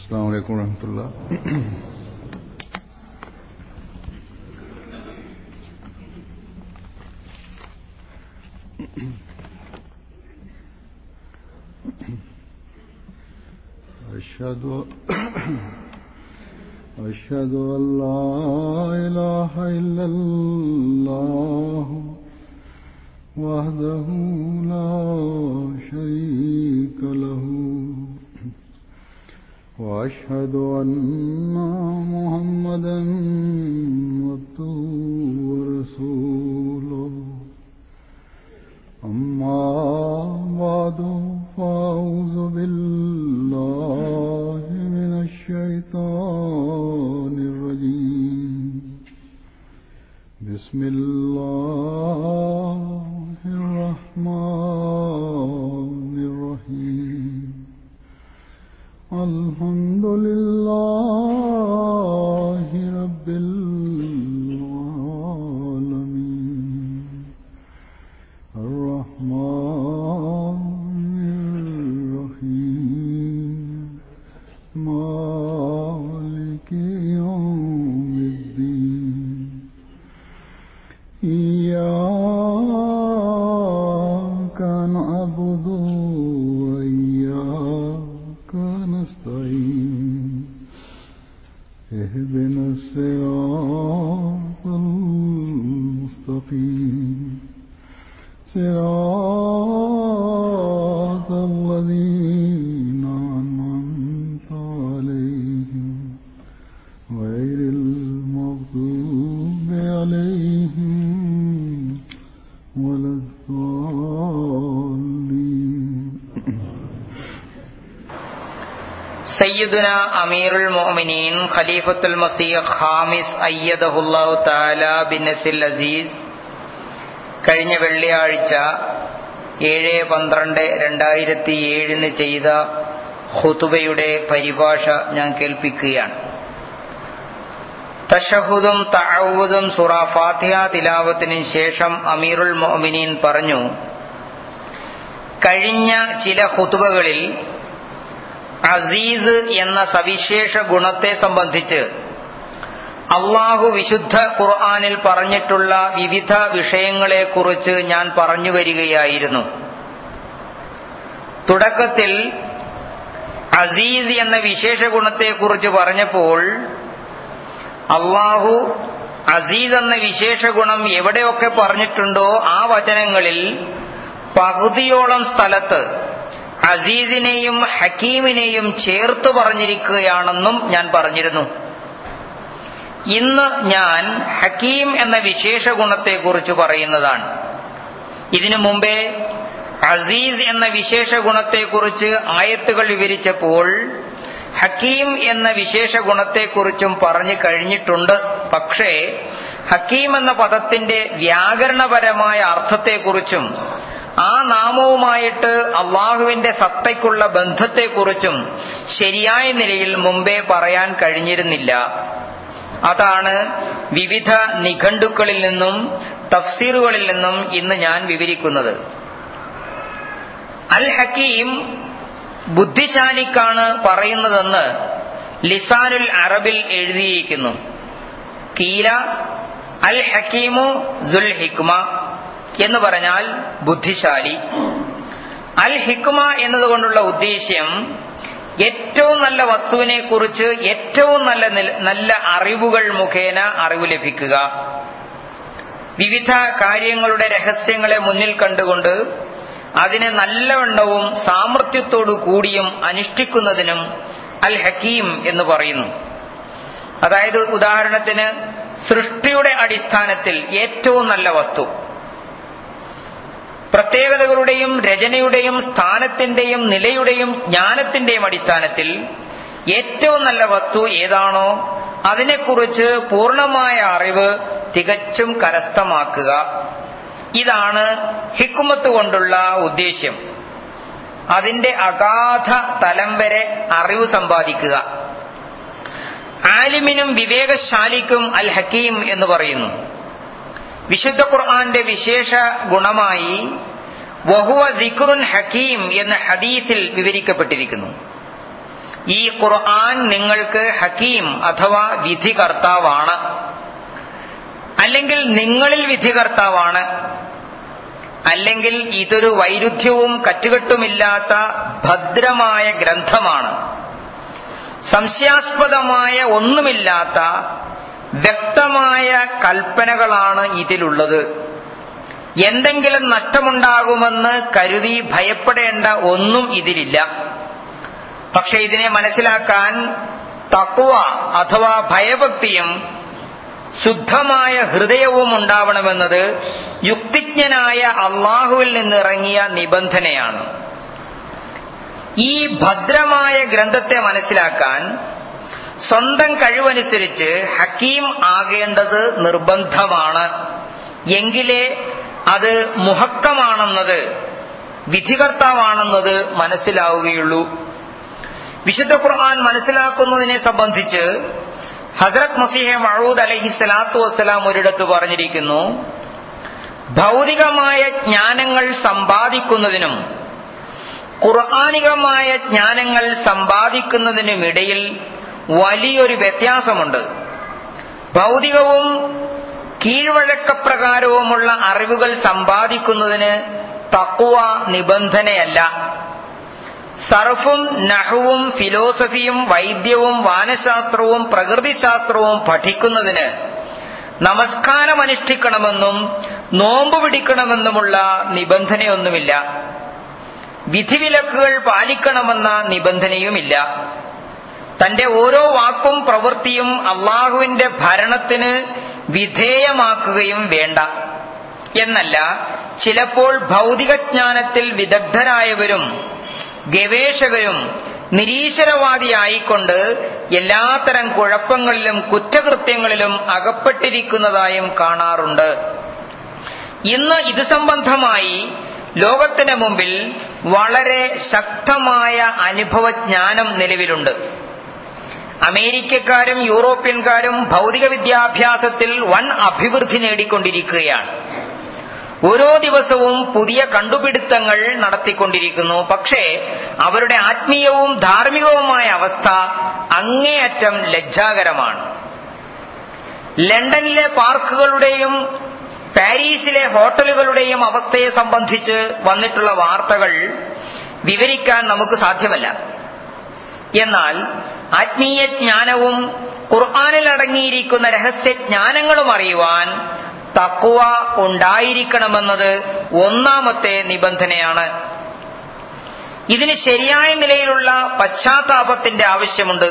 السلام عليكم ورحمة الله أشهد أشهد أن لا إله إلا الله وحده لا شريك له وأشهد أن محمدا عبده ورسوله أما بعد فأعوذ بالله من الشيطان الرجيم بسم الله الرحمن الرحيم الحمد لله رب العالمين الرحمن الرحيم مالك يوم الدين إياك نعبد وإياك نستعين اهدنا الصراط المستقيم صراط الذين أنعمت عليهم غير المغضوب عليهم ولا الضالين സയ്യിദുന അമീറുൽ മുഅ്മിനീൻ ഖലീഫത്തുൽ മസീഹ് ഖാമിസ് അയ്യദഹുല്ലാഹു തആല ബിന്നസിൽ അസീസ് കഴിഞ്ഞ വെള്ളിയാഴ്ച ഏഴ് പന്ത്രണ്ട് രണ്ടായിരത്തി ഏഴിന് ചെയ്ത ഖുതുബയുടെ പരിഭാഷ ഞാൻ കേൾപ്പിക്കുകയാണ് തഷഹുദും തഅവുദും സുറ ഫാത്തിഹ തിലാവത്തിന് ശേഷം അമീറുൽ മുഅ്മിനീൻ പറഞ്ഞു കഴിഞ്ഞ ചില ഖുതുബകളിൽ അസീസ് എന്ന സവിശേഷ ഗുണത്തെ സംബന്ധിച്ച് അള്ളാഹു വിശുദ്ധ ഖുർആാനിൽ പറഞ്ഞിട്ടുള്ള വിവിധ വിഷയങ്ങളെക്കുറിച്ച് ഞാൻ പറഞ്ഞു വരികയായിരുന്നു തുടക്കത്തിൽ അസീസ് എന്ന വിശേഷ ഗുണത്തെക്കുറിച്ച് പറഞ്ഞപ്പോൾ അള്ളാഹു അസീസ് എന്ന വിശേഷ ഗുണം എവിടെയൊക്കെ പറഞ്ഞിട്ടുണ്ടോ ആ വചനങ്ങളിൽ പകുതിയോളം സ്ഥലത്ത് അസീസിനെയും ഹക്കീമിനെയും ചേർത്ത് പറഞ്ഞിരിക്കുകയാണെന്നും ഞാൻ പറഞ്ഞിരുന്നു ഇന്ന് ഞാൻ ഹക്കീം എന്ന വിശേഷ ഗുണത്തെക്കുറിച്ച് പറയുന്നതാണ് ഇതിനു മുമ്പേ അസീസ് എന്ന വിശേഷ ഗുണത്തെക്കുറിച്ച് ആയത്തുകൾ വിവരിച്ചപ്പോൾ ഹക്കീം എന്ന വിശേഷ ഗുണത്തെക്കുറിച്ചും പറഞ്ഞു കഴിഞ്ഞിട്ടുണ്ട് പക്ഷേ ഹക്കീം എന്ന പദത്തിന്റെ വ്യാകരണപരമായ അർത്ഥത്തെക്കുറിച്ചും ആ നാമവുമായിട്ട് അള്ളാഹുവിന്റെ സത്തയ്ക്കുള്ള ബന്ധത്തെക്കുറിച്ചും ശരിയായ നിലയിൽ മുമ്പേ പറയാൻ കഴിഞ്ഞിരുന്നില്ല അതാണ് വിവിധ നിഘണ്ടുക്കളിൽ നിന്നും തഫ്സീറുകളിൽ നിന്നും ഇന്ന് ഞാൻ വിവരിക്കുന്നത് അൽ ഹക്കീം ബുദ്ധിശാലിക്കാണ് പറയുന്നതെന്ന് ലിസാനുൽ അറബിൽ എഴുതിയിരിക്കുന്നു കീല അൽ ഹക്കീമു ദുൽ ഹിക്മ എന്ന് പറഞ്ഞാൽ ബുദ്ധിശാലി അൽ ഹിക്മ എന്നതുകൊണ്ടുള്ള ഉദ്ദേശ്യം ഏറ്റവും നല്ല വസ്തുവിനെ കുറിച്ച് ഏറ്റവും നല്ല നല്ല അറിവുകൾ മുഖേന അറിവ് ലഭിക്കുക വിവിധ കാര്യങ്ങളുടെ രഹസ്യങ്ങളെ മുന്നിൽ കണ്ടുകൊണ്ട് അതിനെ നല്ലവണ്ണവും സാമർഥ്യത്തോടു കൂടിയും അനുഷ്ഠിക്കുന്നതിനും അൽ ഹക്കീം എന്ന് പറയുന്നു അതായത് ഉദാഹരണത്തിന് സൃഷ്ടിയുടെ അടിസ്ഥാനത്തിൽ ഏറ്റവും നല്ല വസ്തു പ്രത്യേകതകളുടെയും രചനയുടെയും സ്ഥാനത്തിന്റെയും നിലയുടെയും ജ്ഞാനത്തിന്റെയും അടിസ്ഥാനത്തിൽ ഏറ്റവും നല്ല വസ്തു ഏതാണോ അതിനെക്കുറിച്ച് പൂർണ്ണമായ അറിവ് തികച്ചും കരസ്ഥമാക്കുക ഇതാണ് ഹിക്കുമത്ത് കൊണ്ടുള്ള ഉദ്ദേശ്യം അതിന്റെ അഗാധ തലം വരെ അറിവ് സമ്പാദിക്കുക ആലിമിനും വിവേകശാലിക്കും അൽ ഹക്കീം എന്ന് പറയുന്നു വിശുദ്ധ ഖുർആന്റെ വിശേഷ ഗുണമായി വഹുവ ദിക്റുൻ ഹക്കീം എന്ന ഹദീസിൽ വിവരിക്കപ്പെട്ടിരിക്കുന്നു ഈ ഖുർആൻ നിങ്ങൾക്ക് ഹക്കീം അഥവാ വിധികർത്താവാണ് അല്ലെങ്കിൽ നിങ്ങളിൽ വിധികർത്താവാണ് അല്ലെങ്കിൽ ഇതൊരു വൈരുദ്ധ്യവും കറ്റുകെട്ടുമില്ലാത്ത ഭദ്രമായ ഗ്രന്ഥമാണ് സംശയാസ്പദമായ ഒന്നുമില്ലാത്ത വ്യക്തമായ കൽപ്പനകളാണ് ഇതിലുള്ളത് എന്തെങ്കിലും നഷ്ടമുണ്ടാകുമെന്ന് കരുതി ഭയപ്പെടേണ്ട ഒന്നും ഇതിലില്ല പക്ഷെ ഇതിനെ മനസ്സിലാക്കാൻ തക്കുവ അഥവാ ഭയഭക്തിയും ശുദ്ധമായ ഹൃദയവും ഉണ്ടാവണമെന്നത് യുക്തിജ്ഞനായ അള്ളാഹുവിൽ നിന്നിറങ്ങിയ നിബന്ധനയാണ് ഈ ഭദ്രമായ ഗ്രന്ഥത്തെ മനസ്സിലാക്കാൻ സ്വന്തം കഴിവനുസരിച്ച് ഹക്കീം ആകേണ്ടത് നിർബന്ധമാണ് എങ്കിലേ അത് മുഹക്കമാണെന്നത് വിധികർത്താവാണെന്നത് മനസ്സിലാവുകയുള്ളൂ വിശുദ്ധ ഖുർആൻ മനസ്സിലാക്കുന്നതിനെ സംബന്ധിച്ച് ഹസ്രത് മസീഹ മഴൂദ് അലഹി സ്വലാത്തു വസ്സലാം ഒരിടത്ത് പറഞ്ഞിരിക്കുന്നു ഭൗതികമായ ജ്ഞാനങ്ങൾ സമ്പാദിക്കുന്നതിനും ഖുർആാനികമായ ജ്ഞാനങ്ങൾ സമ്പാദിക്കുന്നതിനുമിടയിൽ വലിയൊരു വ്യത്യാസമുണ്ട് ഭൗതികവും കീഴ്വഴക്കപ്രകാരവുമുള്ള അറിവുകൾ സമ്പാദിക്കുന്നതിന് തക്കുവ നിബന്ധനയല്ല സർഫും നഹുവും ഫിലോസഫിയും വൈദ്യവും വാനശാസ്ത്രവും പ്രകൃതിശാസ്ത്രവും പഠിക്കുന്നതിന് നമസ്കാരം അനുഷ്ഠിക്കണമെന്നും നോമ്പ് പിടിക്കണമെന്നുമുള്ള നിബന്ധനയൊന്നുമില്ല വിധിവിലക്കുകൾ പാലിക്കണമെന്ന നിബന്ധനയുമില്ല തന്റെ ഓരോ വാക്കും പ്രവൃത്തിയും അള്ളാഹുവിന്റെ ഭരണത്തിന് വിധേയമാക്കുകയും വേണ്ട എന്നല്ല ചിലപ്പോൾ ഭൗതികജ്ഞാനത്തിൽ വിദഗ്ധരായവരും ഗവേഷകരും നിരീശ്വരവാദിയായിക്കൊണ്ട് എല്ലാത്തരം കുഴപ്പങ്ങളിലും കുറ്റകൃത്യങ്ങളിലും അകപ്പെട്ടിരിക്കുന്നതായും കാണാറുണ്ട് ഇന്ന് ഇത് സംബന്ധമായി ലോകത്തിന് മുമ്പിൽ വളരെ ശക്തമായ അനുഭവജ്ഞാനം നിലവിലുണ്ട് അമേരിക്കക്കാരും യൂറോപ്യൻകാരും ഭൗതിക വിദ്യാഭ്യാസത്തിൽ വൻ അഭിവൃദ്ധി നേടിക്കൊണ്ടിരിക്കുകയാണ് ഓരോ ദിവസവും പുതിയ കണ്ടുപിടുത്തങ്ങൾ നടത്തിക്കൊണ്ടിരിക്കുന്നു പക്ഷേ അവരുടെ ആത്മീയവും ധാർമ്മികവുമായ അവസ്ഥ അങ്ങേയറ്റം ലജ്ജാകരമാണ് ലണ്ടനിലെ പാർക്കുകളുടെയും പാരീസിലെ ഹോട്ടലുകളുടെയും അവസ്ഥയെ സംബന്ധിച്ച് വന്നിട്ടുള്ള വാർത്തകൾ വിവരിക്കാൻ നമുക്ക് സാധ്യമല്ല എന്നാൽ ആത്മീയ ജ്ഞാനവും ഖുർആാനിൽ അടങ്ങിയിരിക്കുന്ന രഹസ്യജ്ഞാനങ്ങളും അറിയുവാൻ തക്കുവ ഉണ്ടായിരിക്കണമെന്നത് ഒന്നാമത്തെ നിബന്ധനയാണ് ഇതിന് ശരിയായ നിലയിലുള്ള പശ്ചാത്താപത്തിന്റെ ആവശ്യമുണ്ട്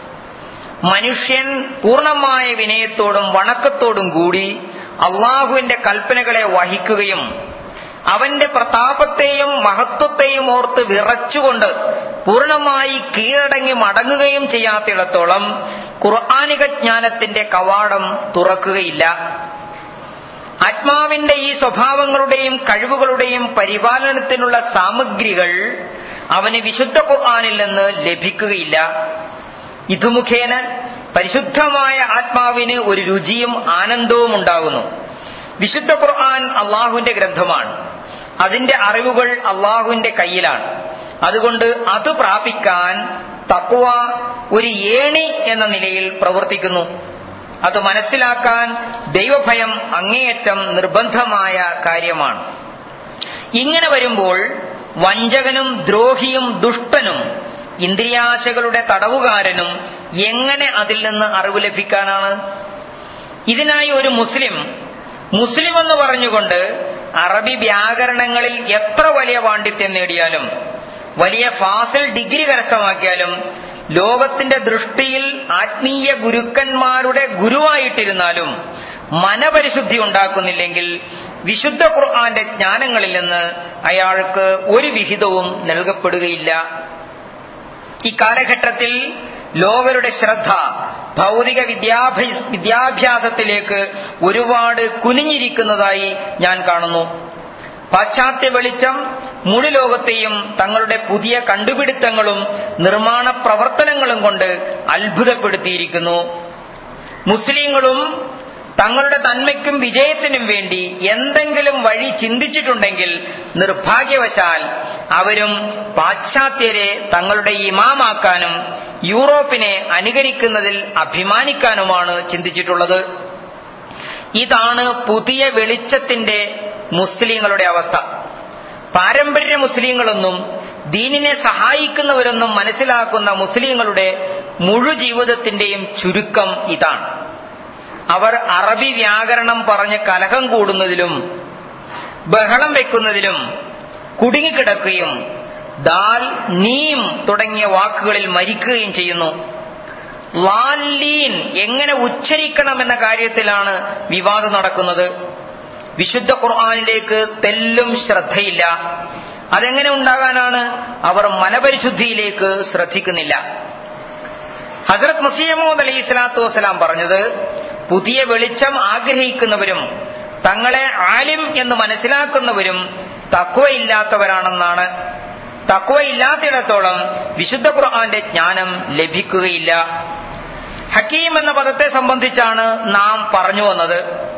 മനുഷ്യൻ പൂർണ്ണമായ വിനയത്തോടും വണക്കത്തോടും കൂടി അള്ളാഹുവിന്റെ കൽപ്പനകളെ വഹിക്കുകയും അവന്റെ പ്രതാപത്തെയും മഹത്വത്തെയും ഓർത്ത് വിറച്ചുകൊണ്ട് പൂർണ്ണമായി കീഴടങ്ങി മടങ്ങുകയും ചെയ്യാത്തിടത്തോളം ഖുർആാനിക ജ്ഞാനത്തിന്റെ കവാടം തുറക്കുകയില്ല ആത്മാവിന്റെ ഈ സ്വഭാവങ്ങളുടെയും കഴിവുകളുടെയും പരിപാലനത്തിനുള്ള സാമഗ്രികൾ അവന് വിശുദ്ധ ഖുർആാനിൽ നിന്ന് ലഭിക്കുകയില്ല ഇതു മുഖേന പരിശുദ്ധമായ ആത്മാവിന് ഒരു രുചിയും ആനന്ദവും ഉണ്ടാകുന്നു വിശുദ്ധ ഖുർആൻ അള്ളാഹുവിന്റെ ഗ്രന്ഥമാണ് അതിന്റെ അറിവുകൾ അള്ളാഹുവിന്റെ കയ്യിലാണ് അതുകൊണ്ട് അത് പ്രാപിക്കാൻ തക്വ ഒരു ഏണി എന്ന നിലയിൽ പ്രവർത്തിക്കുന്നു അത് മനസ്സിലാക്കാൻ ദൈവഭയം അങ്ങേയറ്റം നിർബന്ധമായ കാര്യമാണ് ഇങ്ങനെ വരുമ്പോൾ വഞ്ചകനും ദ്രോഹിയും ദുഷ്ടനും ഇന്ദ്രിയാശകളുടെ തടവുകാരനും എങ്ങനെ അതിൽ നിന്ന് അറിവ് ലഭിക്കാനാണ് ഇതിനായി ഒരു മുസ്ലിം മുസ്ലിം എന്ന് പറഞ്ഞുകൊണ്ട് അറബി വ്യാകരണങ്ങളിൽ എത്ര വലിയ പാണ്ഡിത്യം നേടിയാലും വലിയ ഫാസിൽ ഡിഗ്രി കരസ്ഥമാക്കിയാലും ലോകത്തിന്റെ ദൃഷ്ടിയിൽ ആത്മീയ ഗുരുക്കന്മാരുടെ ഗുരുവായിട്ടിരുന്നാലും മനപരിശുദ്ധി ഉണ്ടാക്കുന്നില്ലെങ്കിൽ വിശുദ്ധ ഖുർആന്റെ ജ്ഞാനങ്ങളിൽ നിന്ന് അയാൾക്ക് ഒരു വിഹിതവും നൽകപ്പെടുകയില്ല ഈ കാലഘട്ടത്തിൽ ലോകരുടെ ശ്രദ്ധ ഭൗതിക വിദ്യാഭ്യാസത്തിലേക്ക് ഒരുപാട് കുനിഞ്ഞിരിക്കുന്നതായി ഞാൻ കാണുന്നു പാശ്ചാത്യ വെളിച്ചം മുഴു ലോകത്തെയും തങ്ങളുടെ പുതിയ കണ്ടുപിടുത്തങ്ങളും നിർമ്മാണ പ്രവർത്തനങ്ങളും കൊണ്ട് അത്ഭുതപ്പെടുത്തിയിരിക്കുന്നു മുസ്ലിങ്ങളും തങ്ങളുടെ നന്മയ്ക്കും വിജയത്തിനും വേണ്ടി എന്തെങ്കിലും വഴി ചിന്തിച്ചിട്ടുണ്ടെങ്കിൽ നിർഭാഗ്യവശാൽ അവരും പാശ്ചാത്യരെ തങ്ങളുടെ ഇമാമാക്കാനും യൂറോപ്പിനെ അനുകരിക്കുന്നതിൽ അഭിമാനിക്കാനുമാണ് ചിന്തിച്ചിട്ടുള്ളത് ഇതാണ് പുതിയ വെളിച്ചത്തിന്റെ മുസ്ലിങ്ങളുടെ അവസ്ഥ പാരമ്പര്യ മുസ്ലിങ്ങളൊന്നും ദീനിനെ സഹായിക്കുന്നവരൊന്നും മനസ്സിലാക്കുന്ന മുസ്ലിങ്ങളുടെ മുഴു ജീവിതത്തിന്റെയും ചുരുക്കം ഇതാണ് അവർ അറബി വ്യാകരണം പറഞ്ഞ് കലഹം കൂടുന്നതിലും ബഹളം വെക്കുന്നതിലും കുടുങ്ങിക്കിടക്കുകയും ദാൽ നീം തുടങ്ങിയ വാക്കുകളിൽ മരിക്കുകയും ചെയ്യുന്നു ലാലീൻ എങ്ങനെ ഉച്ചരിക്കണമെന്ന കാര്യത്തിലാണ് വിവാദം നടക്കുന്നത് വിശുദ്ധ ഖുർആാനിലേക്ക് തെല്ലും ശ്രദ്ധയില്ല അതെങ്ങനെ ഉണ്ടാകാനാണ് അവർ മനപരിശുദ്ധിയിലേക്ക് ശ്രദ്ധിക്കുന്നില്ല ഹസരത് മസീമോദ് അലൈഹി സ്വലാത്തു വസ്സലാം പറഞ്ഞത് പുതിയ വെളിച്ചം ആഗ്രഹിക്കുന്നവരും തങ്ങളെ ആലിം എന്ന് മനസ്സിലാക്കുന്നവരും തക്വയില്ലാത്തവരാണെന്നാണ് തക്വയില്ലാത്തിടത്തോളം വിശുദ്ധ ഖുർആന്റെ ജ്ഞാനം ലഭിക്കുകയില്ല ഹക്കീം എന്ന പദത്തെ സംബന്ധിച്ചാണ് നാം പറഞ്ഞു വന്നത്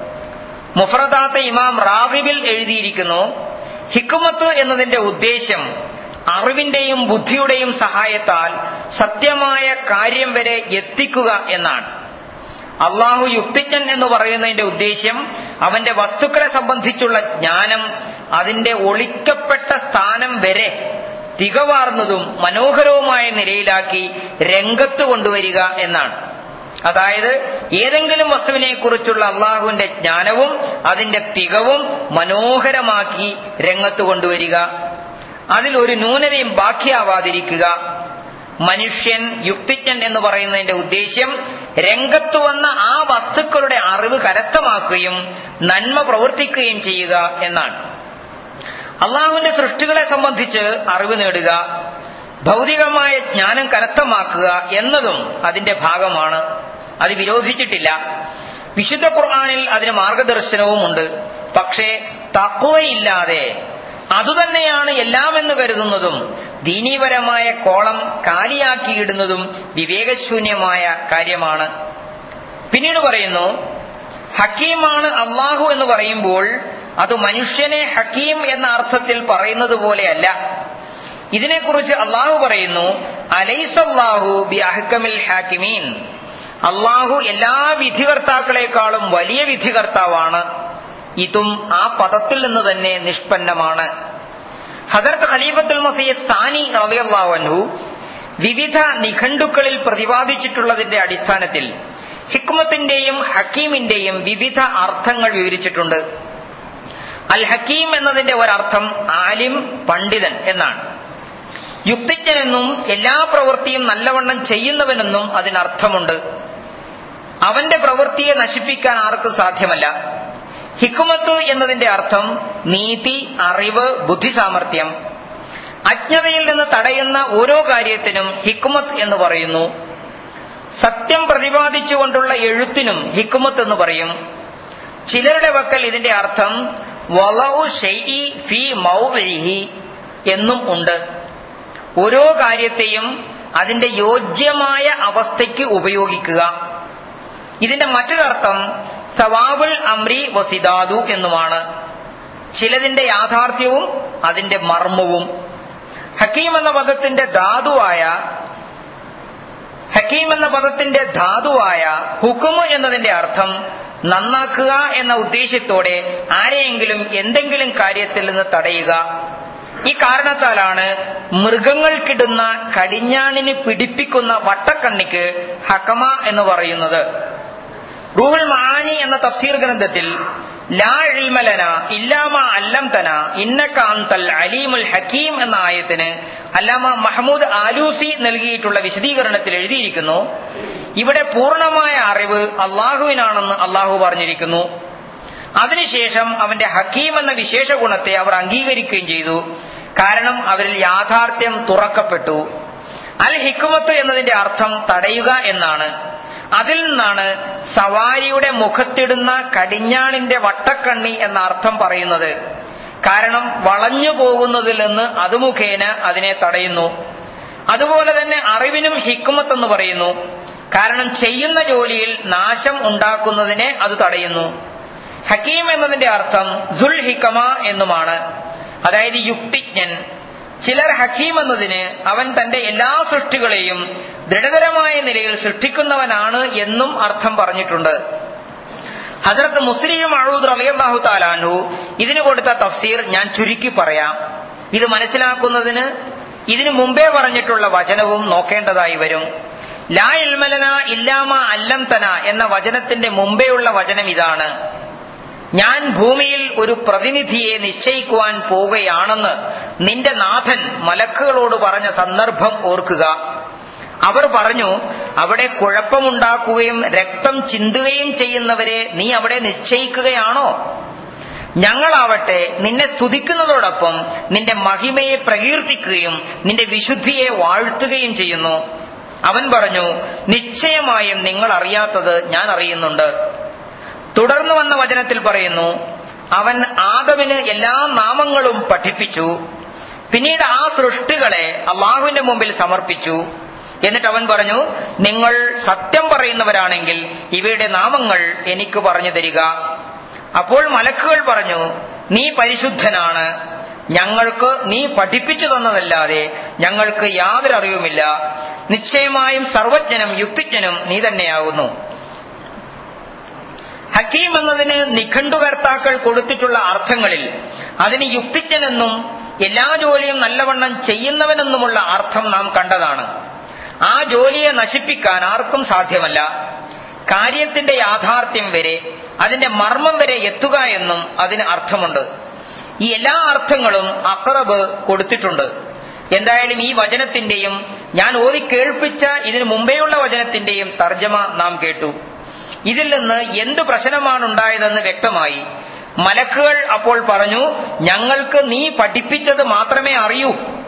മുഫറദാത്ത ഇമാം റാഹിബിൽ എഴുതിയിരിക്കുന്നു ഹിക്കുമത്ത് എന്നതിന്റെ ഉദ്ദേശ്യം അറിവിന്റെയും ബുദ്ധിയുടെയും സഹായത്താൽ സത്യമായ കാര്യം വരെ എത്തിക്കുക എന്നാണ് അള്ളാഹു യുക്തിജ്ഞൻ എന്ന് പറയുന്നതിന്റെ ഉദ്ദേശ്യം അവന്റെ വസ്തുക്കളെ സംബന്ധിച്ചുള്ള ജ്ഞാനം അതിന്റെ ഒളിക്കപ്പെട്ട സ്ഥാനം വരെ തികവാർന്നതും മനോഹരവുമായ നിലയിലാക്കി രംഗത്ത് കൊണ്ടുവരിക എന്നാണ് അതായത് ഏതെങ്കിലും വസ്തുവിനെ കുറിച്ചുള്ള അള്ളാഹുവിന്റെ ജ്ഞാനവും അതിന്റെ തികവും മനോഹരമാക്കി രംഗത്ത് കൊണ്ടുവരിക അതിൽ ഒരു ന്യൂനതയും ബാക്കിയാവാതിരിക്കുക മനുഷ്യൻ യുക്തിജ്ഞൻ എന്ന് പറയുന്നതിന്റെ ഉദ്ദേശ്യം രംഗത്ത് വന്ന ആ വസ്തുക്കളുടെ അറിവ് കരസ്ഥമാക്കുകയും നന്മ പ്രവർത്തിക്കുകയും ചെയ്യുക എന്നാണ് അള്ളാഹുവിന്റെ സൃഷ്ടികളെ സംബന്ധിച്ച് അറിവ് നേടുക ഭൗതികമായ ജ്ഞാനം കരസ്ഥമാക്കുക എന്നതും അതിന്റെ ഭാഗമാണ് അത് വിരോധിച്ചിട്ടില്ല വിശുദ്ധ ഖുർആാനിൽ അതിന് മാർഗദർശനവുമുണ്ട് പക്ഷേ തക്കുവയില്ലാതെ അതുതന്നെയാണ് എല്ലാമെന്ന് കരുതുന്നതും ദീനീപരമായ കോളം കാലിയാക്കിയിടുന്നതും വിവേകശൂന്യമായ കാര്യമാണ് പിന്നീട് പറയുന്നു ഹക്കീമാണ് അള്ളാഹു എന്ന് പറയുമ്പോൾ അത് മനുഷ്യനെ ഹക്കീം എന്ന അർത്ഥത്തിൽ പറയുന്നത് പോലെയല്ല ഇതിനെക്കുറിച്ച് അള്ളാഹു പറയുന്നു അലൈസല്ലാഹു ബി അഹ്കമിൽ ഹാക്കിമീൻ അള്ളാഹു എല്ലാ വിധികർത്താക്കളെക്കാളും വലിയ വിധികർത്താവാണ് ഇതും ആ പദത്തിൽ നിന്ന് തന്നെ നിഷ്പന്നമാണ് ഹദർത്ത് ഖലീഫത്തുൽ മസീദ് സാനി റളിയല്ലാഹു വിവിധ നിഘണ്ടുക്കളിൽ പ്രതിപാദിച്ചിട്ടുള്ളതിന്റെ അടിസ്ഥാനത്തിൽ ഹിക്മത്തിന്റെയും ഹക്കീമിന്റെയും വിവിധ അർത്ഥങ്ങൾ വിവരിച്ചിട്ടുണ്ട് അൽ ഹക്കീം എന്നതിന്റെ ഒരർത്ഥം ആലിം പണ്ഡിതൻ എന്നാണ് യുക്തിജ്ഞനെന്നും എല്ലാ പ്രവൃത്തിയും നല്ലവണ്ണം ചെയ്യുന്നവനെന്നും അതിനർത്ഥമുണ്ട് അവന്റെ പ്രവൃത്തിയെ നശിപ്പിക്കാൻ ആർക്കും സാധ്യമല്ല ഹിക്കുമത്ത് എന്നതിന്റെ അർത്ഥം നീതി അറിവ് ബുദ്ധിസാമർഥ്യം അജ്ഞതയിൽ നിന്ന് തടയുന്ന ഓരോ കാര്യത്തിനും ഹിക്കുമത്ത് എന്ന് പറയുന്നു സത്യം പ്രതിപാദിച്ചുകൊണ്ടുള്ള എഴുത്തിനും ഹിക്കുമത്ത് എന്ന് പറയും ചിലരുടെ വക്കൽ ഇതിന്റെ അർത്ഥം വളവു ഷെയ്ഇ ഫി മൗഇഹി എന്നും ഉണ്ട് ഓരോ കാര്യത്തെയും അതിന്റെ യോജ്യമായ അവസ്ഥയ്ക്ക് ഉപയോഗിക്കുക ഇതിന്റെ മറ്റൊരർത്ഥം സവാബുൽ അമ്രി വസിദാദു എന്നുമാണ് ചിലതിന്റെ യാഥാർത്ഥ്യവും അതിന്റെ മർമ്മവും ഹക്കീം എന്ന പദത്തിന്റെ ധാതുവായ ഹക്കീം എന്ന പദത്തിന്റെ ധാതുവായ ഹുക്കുമ് എന്നതിന്റെ അർത്ഥം നന്നാക്കുക എന്ന ഉദ്ദേശ്യത്തോടെ ആരെയെങ്കിലും എന്തെങ്കിലും കാര്യത്തിൽ നിന്ന് തടയുക ഈ കാരണത്താലാണ് മൃഗങ്ങൾക്കിടുന്ന കടിഞ്ഞാണിന് പിടിപ്പിക്കുന്ന വട്ടക്കണ്ണിക്ക് ഹക്കമ എന്ന് പറയുന്നത് റൂഹുൽ മഹാനി എന്ന തഫ്സീർ ഗ്രന്ഥത്തിൽ ലാ ഇൽമലന ഇല്ലാമ അല്ലംതന ഇന്നക അന്തൽ അലീമുൽ ഹക്കീം എന്ന ആയത്തിന് അല്ലാമ മഹമ്മൂദ് ആലൂസി നൽകിയിട്ടുള്ള വിശദീകരണത്തിൽ എഴുതിയിരിക്കുന്നു ഇവിടെ പൂർണ്ണമായ അറിവ് അള്ളാഹുവിനാണെന്ന് അള്ളാഹു പറഞ്ഞിരിക്കുന്നു അതിനുശേഷം അവന്റെ ഹക്കീം എന്ന വിശേഷ ഗുണത്തെ അവർ അംഗീകരിക്കുകയും ചെയ്തു കാരണം അവരിൽ യാഥാർത്ഥ്യം തുറക്കപ്പെട്ടു അൽ ഹിക്കുമത്ത് എന്നതിന്റെ അർത്ഥം തടയുക എന്നാണ് അതിൽ നിന്നാണ് സവാരിയുടെ മുഖത്തിടുന്ന കടിഞ്ഞാണിന്റെ വട്ടക്കണ്ണി എന്ന അർത്ഥം പറയുന്നത് കാരണം വളഞ്ഞു പോകുന്നതിൽ നിന്ന് അത് മുഖേന അതിനെ തടയുന്നു അതുപോലെ തന്നെ അറിവിനും ഹിക്കുമത്ത് എന്ന് പറയുന്നു കാരണം ചെയ്യുന്ന ജോലിയിൽ നാശം ഉണ്ടാക്കുന്നതിനെ അത് തടയുന്നു ഹക്കീം എന്നതിന്റെ അർത്ഥം സുൽ ഹിക്കമ എന്നുമാണ് അതായത് യുക്തിജ്ഞൻ ചിലർ ഹക്കീം എന്നതിന് അവൻ തന്റെ എല്ലാ സൃഷ്ടികളെയും ദൃഢതരമായ നിലയിൽ സൃഷ്ടിക്കുന്നവനാണ് എന്നും അർത്ഥം പറഞ്ഞിട്ടുണ്ട് ഹസരത്ത് മുസ്ലിം അഴൂദ് റളിയല്ലാഹു താലാൻഹു ഇതിന് കൊടുത്ത തഫ്സീർ ഞാൻ ചുരുക്കി പറയാം ഇത് മനസ്സിലാക്കുന്നതിന് ഇതിനു മുമ്പേ പറഞ്ഞിട്ടുള്ള വചനവും നോക്കേണ്ടതായി വരും ലാ ഇൽമലന ഇല്ലാമ അല്ലംതന എന്ന വചനത്തിന്റെ മുമ്പേയുള്ള വചനം ഇതാണ് ഞാൻ ഭൂമിയിൽ ഒരു പ്രതിനിധിയെ നിശ്ചയിക്കുവാൻ പോവുകയാണെന്ന് നിന്റെ നാഥൻ മലക്കുകളോട് പറഞ്ഞ സന്ദർഭം ഓർക്കുക അവർ പറഞ്ഞു അവിടെ കുഴപ്പമുണ്ടാക്കുകയും രക്തം ചിന്തുകയും ചെയ്യുന്നവരെ നീ അവിടെ നിശ്ചയിക്കുകയാണോ ഞങ്ങളാവട്ടെ നിന്നെ സ്തുതിക്കുന്നതോടൊപ്പം നിന്റെ മഹിമയെ പ്രകീർത്തിക്കുകയും നിന്റെ വിശുദ്ധിയെ വാഴ്ത്തുകയും ചെയ്യുന്നു അവൻ പറഞ്ഞു നിശ്ചയമായും നിങ്ങൾ അറിയാത്തത് ഞാൻ അറിയുന്നുണ്ട് തുടർന്നു വന്ന വചനത്തിൽ പറയുന്നു അവൻ ആദമിന് എല്ലാ നാമങ്ങളും പഠിപ്പിച്ചു പിന്നീട് ആ സൃഷ്ടികളെ അള്ളാഹുവിന്റെ മുമ്പിൽ സമർപ്പിച്ചു എന്നിട്ട് അവൻ പറഞ്ഞു നിങ്ങൾ സത്യം പറയുന്നവരാണെങ്കിൽ ഇവയുടെ നാമങ്ങൾ എനിക്ക് പറഞ്ഞു തരിക അപ്പോൾ മലക്കുകൾ പറഞ്ഞു നീ പരിശുദ്ധനാണ് ഞങ്ങൾക്ക് നീ പഠിപ്പിച്ചു തന്നതല്ലാതെ ഞങ്ങൾക്ക് യാതൊരു അറിവുമില്ല നിശ്ചയമായും സർവജ്ഞനും യുക്തിജ്ഞനും നീ തന്നെയാകുന്നു ഹക്കീം എന്നതിന് നിഘണ്ടുകർത്താക്കൾ കൊടുത്തിട്ടുള്ള അർത്ഥങ്ങളിൽ അതിന് യുക്തിജ്ഞനെന്നും എല്ലാ ജോലിയും നല്ലവണ്ണം ചെയ്യുന്നവനെന്നുമുള്ള അർത്ഥം നാം കണ്ടതാണ് ആ ജോലിയെ നശിപ്പിക്കാൻ ആർക്കും സാധ്യമല്ല കാര്യത്തിന്റെ യാഥാർത്ഥ്യം വരെ അതിന്റെ മർമ്മം വരെ എത്തുക എന്നും അതിന് അർത്ഥമുണ്ട് ഈ എല്ലാ അർത്ഥങ്ങളും അക്റബ് കൊടുത്തിട്ടുണ്ട് എന്തായാലും ഈ വചനത്തിന്റെയും ഞാൻ ഓതി കേൾപ്പിച്ച ഇതിനു മുമ്പേയുള്ള വചനത്തിന്റെയും തർജ്ജമ നാം കേട്ടു ഇതിൽ നിന്ന് എന്ത് പ്രശ്നമാണ് ഉണ്ടായതെന്ന് വ്യക്തമായി മലക്കുകൾ അപ്പോൾ പറഞ്ഞു ഞങ്ങൾക്ക് നീ പഠിപ്പിച്ചത് മാത്രമേ അറിയൂ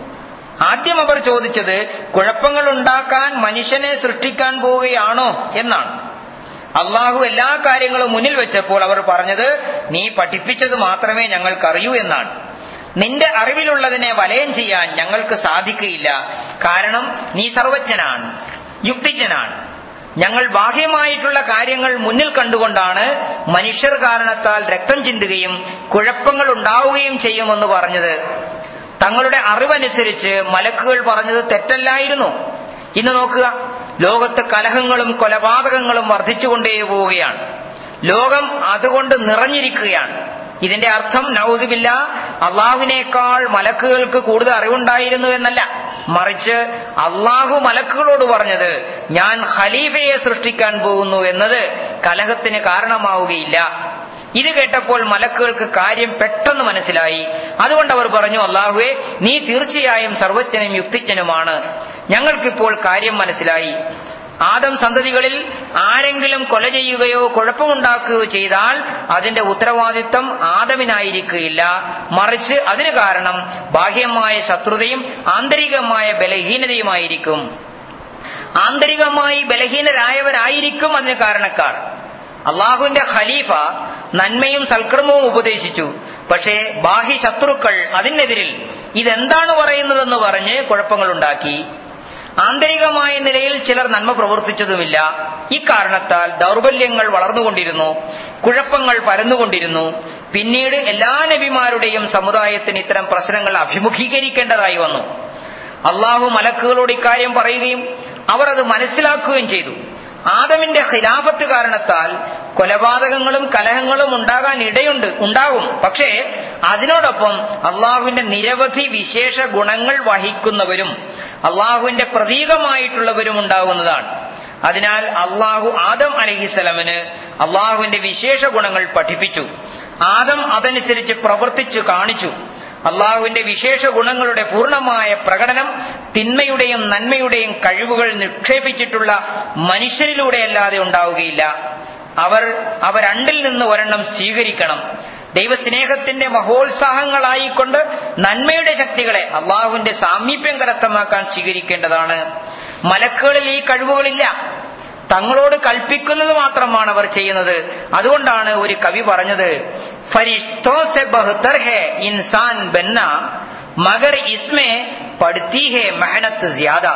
ആദ്യം അവർ ചോദിച്ചത് കുഴപ്പങ്ങൾ ഉണ്ടാക്കാൻ മനുഷ്യനെ സൃഷ്ടിക്കാൻ പോവുകയാണോ എന്നാണ് അള്ളാഹു എല്ലാ കാര്യങ്ങളും മുന്നിൽ വെച്ചപ്പോൾ അവർ പറഞ്ഞത് നീ പഠിപ്പിച്ചത് മാത്രമേ ഞങ്ങൾക്കറിയൂ എന്നാണ് നിന്റെ അറിവിലുള്ളതിനെ വലയം ചെയ്യാൻ ഞങ്ങൾക്ക് സാധിക്കുകയില്ല കാരണം നീ സർവജ്ഞനാണ് യുക്തിജ്ഞനാണ് ഞങ്ങൾ ബാഹ്യമായിട്ടുള്ള കാര്യങ്ങൾ മുന്നിൽ കണ്ടുകൊണ്ടാണ് മനുഷ്യർ കാരണത്താൽ രക്തം ചിന്തുകയും കുഴപ്പങ്ങൾ ഉണ്ടാവുകയും ചെയ്യുമെന്ന് പറഞ്ഞത് തങ്ങളുടെ അറിവനുസരിച്ച് മലക്കുകൾ പറഞ്ഞത് തെറ്റല്ലായിരുന്നു ഇന്ന് നോക്കുക ലോകത്ത് കലഹങ്ങളും കൊലപാതകങ്ങളും വർദ്ധിച്ചുകൊണ്ടേ പോവുകയാണ് ലോകം അതുകൊണ്ട് നിറഞ്ഞിരിക്കുകയാണ് ഇതിന്റെ അർത്ഥം നൗദിബില്ല അള്ളാഹുവിനേക്കാൾ മലക്കുകൾക്ക് കൂടുതൽ അറിവുണ്ടായിരുന്നു എന്നല്ല മറിച്ച് അള്ളാഹു മലക്കുകളോട് പറഞ്ഞത് ഞാൻ ഖലീഫയെ സൃഷ്ടിക്കാൻ പോകുന്നു എന്നത് കലഹത്തിന് കാരണമാവുകയില്ല ഇത് കേട്ടപ്പോൾ മലക്കുകൾക്ക് കാര്യം പെട്ടെന്ന് മനസ്സിലായി അതുകൊണ്ട് അവർ പറഞ്ഞു അള്ളാഹുവെ നീ തീർച്ചയായും സർവജ്ഞനും യുക്തിജ്ഞനുമാണ് ഞങ്ങൾക്കിപ്പോൾ കാര്യം മനസ്സിലായി ആദം സന്തതികളിൽ ആരെങ്കിലും കൊല ചെയ്യുകയോ കുഴപ്പമുണ്ടാക്കുകയോ ചെയ്താൽ അതിന്റെ ഉത്തരവാദിത്വം ആദമിനായിരിക്കുകയില്ല മറിച്ച് അതിന് കാരണം ബാഹ്യമായ ശത്രുതയും ആന്തരികമായ ബലഹീനതയുമായിരിക്കും ആന്തരികമായി ബലഹീനരായവരായിരിക്കും അതിന് കാരണക്കാർ അള്ളാഹുവിന്റെ ഖലീഫ നന്മയും സൽക്രമവും ഉപദേശിച്ചു പക്ഷേ ബാഹ്യ ശത്രുക്കൾ അതിനെതിരിൽ ഇതെന്താണ് പറയുന്നതെന്ന് പറഞ്ഞ് കുഴപ്പങ്ങളുണ്ടാക്കി ആന്തരികമായ നിലയിൽ ചിലർ നന്മ പ്രവർത്തിച്ചതുമില്ല ഇക്കാരണത്താൽ ദൗർബല്യങ്ങൾ വളർന്നുകൊണ്ടിരുന്നു കുഴപ്പങ്ങൾ പരന്നുകൊണ്ടിരുന്നു പിന്നീട് എല്ലാ നബിമാരുടെയും സമുദായത്തിന് ഇത്തരം പ്രശ്നങ്ങൾ അഭിമുഖീകരിക്കേണ്ടതായി വന്നു അള്ളാഹു മലക്കുകളോട് ഇക്കാര്യം പറയുകയും അവർ അത് മനസ്സിലാക്കുകയും ചെയ്തു ആദമിന്റെ ഖിലാഫത്ത് കാരണത്താൽ കൊലപാതകങ്ങളും കലഹങ്ങളും ഉണ്ടാകാൻ ഇടയുണ്ട് ഉണ്ടാകും പക്ഷേ അതിനോടൊപ്പം അള്ളാഹുവിന്റെ നിരവധി വിശേഷ ഗുണങ്ങൾ വഹിക്കുന്നവരും അള്ളാഹുവിന്റെ പ്രതീകമായിട്ടുള്ളവരും ഉണ്ടാകുന്നതാണ് അതിനാൽ അള്ളാഹു ആദം അലഹിസ്സലമിന് അള്ളാഹുവിന്റെ വിശേഷ ഗുണങ്ങൾ പഠിപ്പിച്ചു ആദം അതനുസരിച്ച് പ്രവർത്തിച്ചു കാണിച്ചു അള്ളാഹുവിന്റെ വിശേഷ ഗുണങ്ങളുടെ പൂർണ്ണമായ പ്രകടനം തിന്മയുടെയും നന്മയുടെയും കഴിവുകൾ നിക്ഷേപിച്ചിട്ടുള്ള മനുഷ്യരിലൂടെയല്ലാതെ ഉണ്ടാവുകയില്ല അവർ അവ രണ്ടിൽ നിന്ന് ഒരെണ്ണം സ്വീകരിക്കണം ദൈവസ്നേഹത്തിന്റെ മഹോത്സാഹങ്ങളായിക്കൊണ്ട് നന്മയുടെ ശക്തികളെ അള്ളാഹുവിന്റെ സാമീപ്യം കരസ്ഥമാക്കാൻ സ്വീകരിക്കേണ്ടതാണ് മലക്കുകളിൽ ഈ കഴിവുകളില്ല തങ്ങളോട് കൽപ്പിക്കുന്നത് മാത്രമാണ് അവർ ചെയ്യുന്നത് അതുകൊണ്ടാണ് ഒരു കവി പറഞ്ഞത് ഫരിഷ്തോ സെ ബഹ്തർ ഹെ ഇൻസാൻ ബന്ന മഗർ ഇസ്മേ പഠിത്തി ഹെ മെഹനത്ത് ജ്യാദ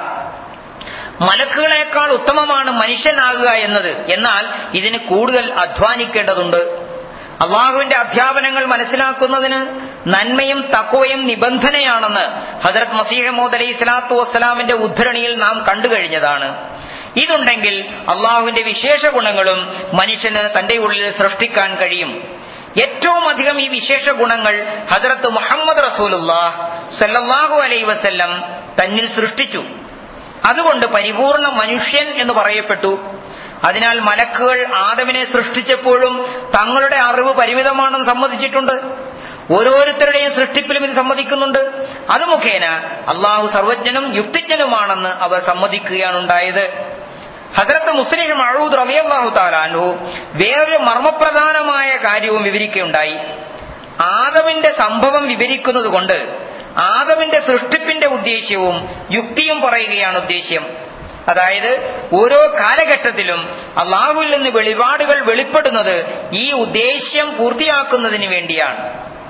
മലക്കുകളെക്കാൾ ഉത്തമമാണ് മനുഷ്യനാകുക എന്നത് എന്നാൽ ഇതിന് കൂടുതൽ അധ്വാനിക്കേണ്ടതുണ്ട് അള്ളാഹുവിന്റെ അധ്യാപനങ്ങൾ മനസ്സിലാക്കുന്നതിന് നന്മയും തക്കവയും നിബന്ധനയാണെന്ന് ഹജറത് മസീഹമോദ് അലൈഹി സ്വലാത്തു വസ്സലാമിന്റെ ഉദ്ധരണിയിൽ നാം കണ്ടു കഴിഞ്ഞതാണ് ഇതുണ്ടെങ്കിൽ അള്ളാഹുവിന്റെ വിശേഷ ഗുണങ്ങളും മനുഷ്യന് തന്റെ ഉള്ളിൽ സൃഷ്ടിക്കാൻ കഴിയും ഏറ്റവും അധികം ഈ വിശേഷ ഗുണങ്ങൾ ഹജറത്ത് മുഹമ്മദ് റസൂലുല്ലാഹ് സല്ലല്ലാഹു അലൈ വസല്ലം തന്നിൽ സൃഷ്ടിച്ചു അതുകൊണ്ട് പരിപൂർണ മനുഷ്യൻ എന്ന് പറയപ്പെട്ടു അതിനാൽ മലക്കുകൾ ആദമിനെ സൃഷ്ടിച്ചപ്പോഴും തങ്ങളുടെ അറിവ് പരിമിതമാണെന്ന് സമ്മതിച്ചിട്ടുണ്ട് ഓരോരുത്തരുടെയും സൃഷ്ടിപ്പിലും ഇത് സമ്മതിക്കുന്നുണ്ട് അത് മുഖേന അള്ളാഹു സർവജ്ഞനും യുക്തിജ്ഞനുമാണെന്ന് അവർ സമ്മതിക്കുകയാണ് ഉണ്ടായത് ഹസരത്ത് മുസ്ലിം അഴൂദ് റലിയല്ലാഹു താലാൻഹു വേറൊരു മർമ്മപ്രധാനമായ കാര്യവും വിവരിക്കുകയുണ്ടായി ആദമിന്റെ സംഭവം വിവരിക്കുന്നത് കൊണ്ട് ആദമിന്റെ സൃഷ്ടിപ്പിന്റെ ഉദ്ദേശ്യവും യുക്തിയും പറയുകയാണ് ഉദ്ദേശ്യം അതായത് ഓരോ കാലഘട്ടത്തിലും അള്ളാഹുവിൽ നിന്ന് വെളിപാടുകൾ വെളിപ്പെടുന്നത് ഈ ഉദ്ദേശ്യം പൂർത്തിയാക്കുന്നതിന് വേണ്ടിയാണ്